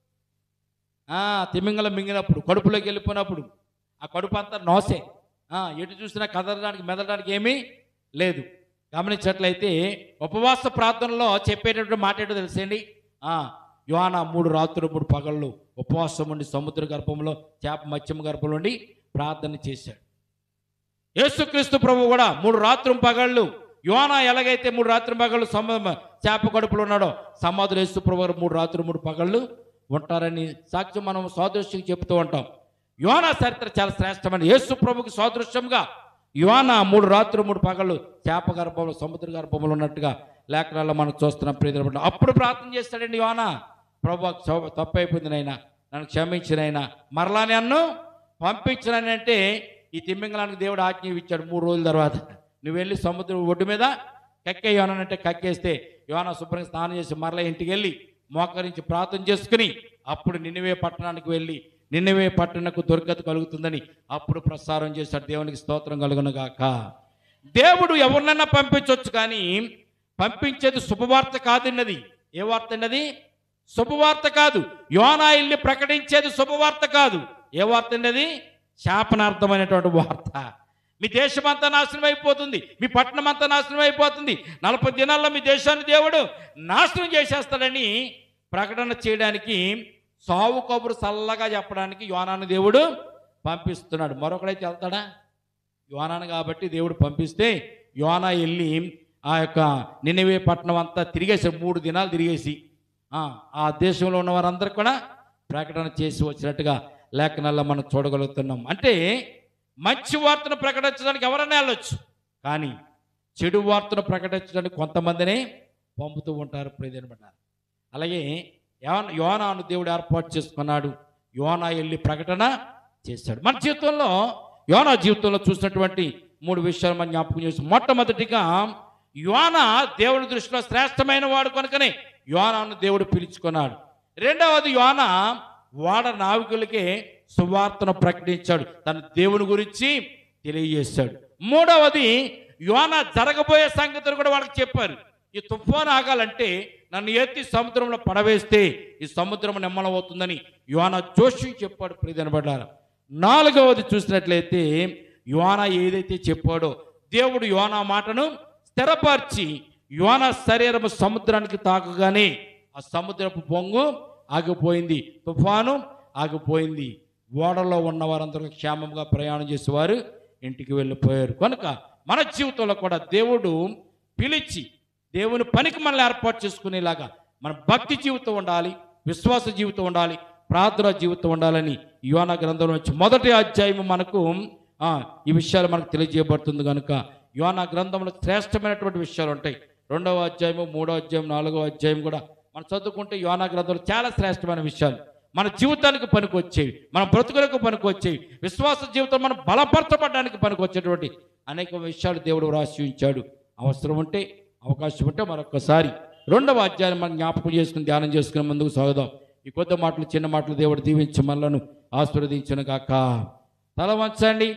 ఆ, తిమింగలం మింగినప్పుడు కడుపులోకి వెళ్ళిపోయినప్పుడు ఆ కడుపు అంతా నోసే ఆ, ఎటు చూసినా కదలడానికి మెదలడానికి ఏమీ లేదు గమనించట్లయితే ఉపవాస ప్రార్థనలో చెప్పేటటువంటి మాట ఏంటో తెలుసండి ఆ, యోనా మూడు రాత్రులు మూడు పగళ్ళు ఉపవాసం ఉండి సముద్ర గర్భంలో చేప మత్స్యం గర్భంలో ఉండి ప్రార్థన చేశాడు యేసుక్రీస్తు ప్రభు కూడా మూడు రాత్రులు పగళ్ళు యోనా ఎలాగైతే మూడు రాత్రి పగళ్ళు సమ చేప కడుపులో ఉన్నాడో సమాధులు యేసు ప్రభు గారు మూడు రాత్రులు మూడు పగళ్ళు ఉంటారని సాక్ష్యం మనం సాదృశ్యం చెప్తూ ఉంటాం యోనా చరిత్ర చాలా శ్రేష్టమైన యేసు ప్రభుకి సాదృశ్యంగా యోనా మూడు రాత్రులు మూడు పగళ్ళు చేప గర్భంలో సముద్ర గర్భంలో ఉన్నట్టుగా లేఖనాల్లో మనం చూస్తున్నాం ప్రియమైన అప్పుడు ప్రార్థన చేస్తాడండి యోనా ప్రభు తప్పు అయిపోయింది నాయనా నన్ను క్షమించినైనా మరలా నన్ను పంపించినని అంటే ఈ తిమ్మింగలానికి దేవుడు ఆజ్ఞ ఇచ్చాడు మూడు రోజుల తర్వాత నువ్వు వెళ్ళి సముద్రం ఒడ్డు మీద కక్కే యోనంటే కక్కేస్తే యోన శుభ్రంగా స్నానం చేసి మరలా ఇంటికి వెళ్ళి మోకరించి ప్రార్థన చేసుకుని అప్పుడు నిన్నవే పట్టణానికి వెళ్ళి నిన్నవే పట్టణకు దుర్గతి కలుగుతుందని అప్పుడు ప్రసారం చేశాడు దేవునికి స్తోత్రం కలుగునుగాక దేవుడు ఎవరినైనా పంపించవచ్చు కానీ పంపించేది శుభవార్త కాదన్నది ఏ వార్త అన్నది శుభవార్త కాదు యోనా ఇల్లు ప్రకటించేది శుభవార్త కాదు ఏ వార్త అన్నది శాపనార్థమైనటువంటి వార్త మీ దేశం అంతా నాశనం అయిపోతుంది మీ పట్టణం అంతా నాశనం అయిపోతుంది నలభై దినాల్లో మీ దేశాన్ని దేవుడు నాశనం చేసేస్తాడని ప్రకటన చేయడానికి సావు కబురు చల్లగా చెప్పడానికి యోనాను దేవుడు పంపిస్తున్నాడు మరొకడైతే వెళ్తాడా యోనాను కాబట్టి దేవుడు పంపిస్తే యోనా వెళ్ళి ఆ యొక్క నిన్నవే పట్టణం అంతా తిరిగేసి మూడు దినాలు తిరిగేసి ఆ, ఆ దేశంలో ఉన్న వారందరూ కూడా ప్రకటన చేసి వచ్చినట్టుగా లేఖనాల్లో మనం చూడగలుగుతున్నాం అంటే మంచి వార్తను ప్రకటించడానికి ఎవరైనా వెళ్ళొచ్చు కానీ చెడు వార్తను ప్రకటించడానికి కొంతమందినే పంపుతూ ఉంటారు ప్రియదనబడ్డారు అలాగే యోన యోనాను దేవుడు ఏర్పాటు చేసుకున్నాడు యోనా వెళ్ళి ప్రకటన చేశాడు మన జీవితంలో యోనా జీవితంలో చూసినటువంటి మూడు విషయాలు మనం జ్ఞాపకం చేసి మొట్టమొదటిగా యోన దేవుని దృష్టిలో శ్రేష్టమైన వాడు కనుకనే యోనాను దేవుడు పిలుచుకున్నాడు రెండవది యోన వాడ నావికులకే సువార్తను ప్రకటించాడు తన దేవుని గురించి తెలియజేశాడు మూడవది యోన జరగబోయే సంగతులు కూడా వాళ్ళకి చెప్పారు ఈ తుఫాను ఆగాలంటే నన్ను ఎత్తి సముద్రంలో పడవేస్తే ఈ సముద్రం నిమ్మలమవుతుందని యోన జోషి చెప్పాడు ప్రియదనబడ్డారు నాలుగవది చూసినట్లయితే యోన ఏదైతే చెప్పాడో దేవుడు యోనా మాటను స్థిరపరిచి యోన శరీరము సముద్రానికి తాకగానే ఆ సముద్రపు పొంగు ఆగిపోయింది తుఫాను ఆగిపోయింది ఓడలో ఉన్న వారందరూ క్షేమంగా ప్రయాణం చేసేవారు ఇంటికి వెళ్ళిపోయారు కనుక మన జీవితంలో కూడా దేవుడు పిలిచి దేవుని పనికి మనల్ని ఏర్పాటు చేసుకునేలాగా మన భక్తి జీవితం ఉండాలి విశ్వాస జీవితం ఉండాలి ప్రార్థన జీవితం ఉండాలని యోన గ్రంథం నుంచి మొదటి అధ్యాయం మనకు ఆ, ఈ విషయాలు మనకు తెలియజేయబడుతుంది కనుక యోన గ్రంథంలో శ్రేష్టమైనటువంటి విషయాలు ఉంటాయి రెండవ అధ్యాయము మూడో అధ్యాయం నాలుగో అధ్యాయం కూడా మనం చదువుకుంటే యోనా గ్రంథంలో చాలా శ్రేష్టమైన విషయాలు మన జీవితానికి పనికొచ్చేవి మన బ్రతుకులకు పనికొచ్చేవి విశ్వాస జీవితం మనం బలపరచబడడానికి పనికొచ్చేటువంటి అనేక విషయాలు దేవుడు రాసి ఉంచాడు అవసరం ఉంటే అవకాశం ఉంటే మరొకసారి రెండవ అధ్యాయం మనం జ్ఞాపకం చేసుకుని ధ్యానం చేసుకుని ముందుకు సాగుదాం ఈ కొద్ది మాటలు చిన్న మాటలు దేవుడు దీవించి మనలను ఆశీర్వదించును కాక తల వంచండి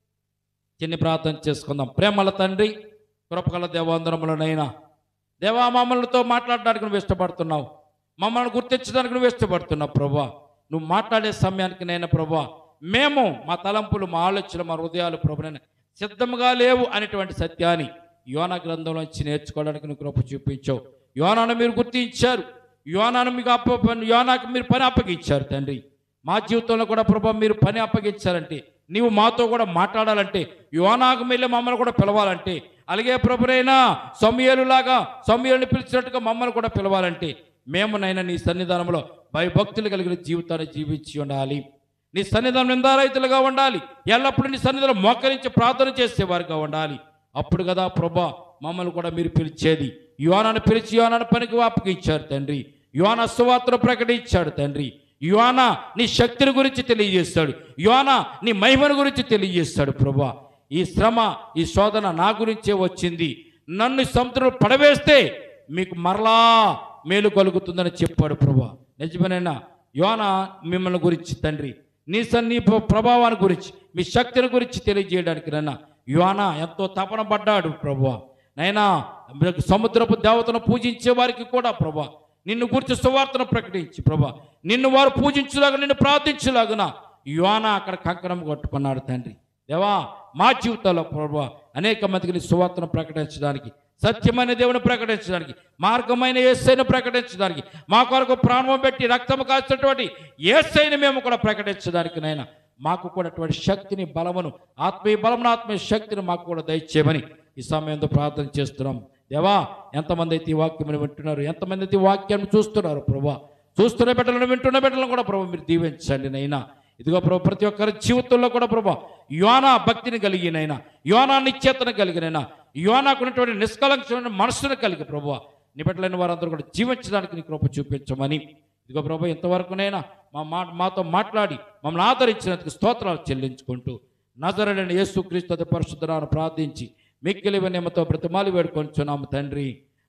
చిన్ని ప్రార్థన చేసుకుందాం ప్రేమల తండ్రి కృపకల దేవాంతరములనైనా దేవా మమ్మల్నితో మాట్లాడడానికి నువ్వు ఇష్టపడుతున్నావు మమ్మల్ని గుర్తించడానికి నువ్వు ఇష్టపడుతున్నావు ప్రభా నువ్వు మాట్లాడే సమయానికి నేను ప్రభా మేము మా తలంపులు మా ఆలోచనలు మా హృదయాలు ప్రభునైనా సిద్ధంగా లేవు అనేటువంటి సత్యాన్ని యోన గ్రంథంలోంచి నేర్చుకోవడానికి నువ్వు కృప చూపించావు యోనాను మీరు గుర్తించారు యోనాను మీకు అప్ప యోనాకు మీరు పని అప్పగించారు తండ్రి మా జీవితంలో కూడా ప్రభా మీరు పని అప్పగించారంటే నీవు మాతో కూడా మాట్లాడాలంటే యోనాకు వెళ్ళి మమ్మల్ని కూడా పిలవాలంటే అలాగే ప్రభునైనా సమయలులాగా సమయలను పిలిచినట్టుగా మమ్మల్ని కూడా పిలవాలంటే మేము నైనా నీ సన్నిధానంలో భయభక్తులు కలిగిన జీవితాన్ని జీవించి ఉండాలి నీ సన్నిధానం నిందారైతులుగా ఉండాలి ఎల్లప్పుడూ నీ సన్నిధిలో మోకరించి ప్రార్థన చేసేవారుగా ఉండాలి అప్పుడు కదా ప్రభా మమ్మల్ని కూడా మీరు పిలిచేది యోనాను పిలిచి యోనాను పనికి అప్పగించారు తండ్రి యోన సువార్తను ప్రకటించాడు తండ్రి యోన నీ శక్తిని గురించి తెలియజేస్తాడు యోన నీ మహిమను గురించి తెలియజేస్తాడు ప్రభా ఈ శ్రమ ఈ శోధన నా గురించే వచ్చింది నన్ను సముద్రంలో పడవేస్తే మీకు మరలా మేలు కలుగుతుందని చెప్పాడు ప్రభా నిజమేనైనా యోన మిమ్మల్ని గురించి తండ్రి నీ సన్ని ప్రభావాన్ని గురించి మీ శక్తిని గురించి తెలియజేయడానికి నన్న యోన ఎంతో తపన పడ్డాడు ప్రభా నైనా మీకు సముద్రపు దేవతను పూజించే వారికి కూడా ప్రభా నిన్ను గురించి సువార్తను ప్రకటించి ప్రభా నిన్ను వారు పూజించలాగా నిన్ను ప్రార్థించలాగున యోన అక్కడ కంకణం కట్టుకున్నాడు తండ్రి దేవా మా జీవితాల్లో ప్రభా అనేక మందికి నీ సువార్తను ప్రకటించడానికి సత్యమైన దేవుని ప్రకటించడానికి మార్గమైన ఏసైను ప్రకటించడానికి మా కొరకు ప్రాణం పెట్టి రక్తము కాల్చినటువంటి ఏసైని మేము కూడా ప్రకటించడానికి నైనా మాకు కూడా అటువంటి శక్తిని బలమును ఆత్మీయ బలమును ఆత్మీయ శక్తిని మాకు కూడా దయచేయమని ఈ సమయంలో ప్రార్థన చేస్తున్నాం దేవా ఎంతమంది అయితే ఈ వాక్యమును వింటున్నారు ఎంతమంది అయితే ఈ వాక్యాన్ని చూస్తున్నారు ప్రభా చూస్తున్న బిడ్డలను వింటున్న బిడ్డలను కూడా ప్రభు మీరు దీవించండి నైనా ఇదిగో ప్రభు ప్రతి ఒక్కరి జీవితంలో కూడా ప్రభా యోనా భక్తిని కలిగినైనా యోనా నిశ్చేతన కలిగినైనా యోనాకున్నటువంటి నిష్కలంకమైన మనస్సును కలిగి ప్రభు నీ బిడ్డలైన వారందరూ కూడా జీవించడానికి నీ కృప చూపించమని ఇదిగో ప్రభు ఇంతవరకునైనా మా మాట మాతో మాట్లాడి మమ్మల్ని ఆదరించినందుకు స్తోత్రాలు చెల్లించుకుంటూ నజరడని యేసుక్రీస్తు అతి పరిశుద్ధరాను ప్రార్థించి మిక్కిలి వినయమతో ప్రతిమాలు వేడుకొంచున్నాము తండ్రి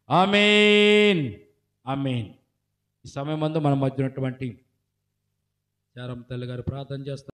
ఆమెన్ ఆమెన్ ఈ సమయం మందు మన మధ్య ఉన్నటువంటి చారం తల్లి గారు ప్రార్థన చేస్తారు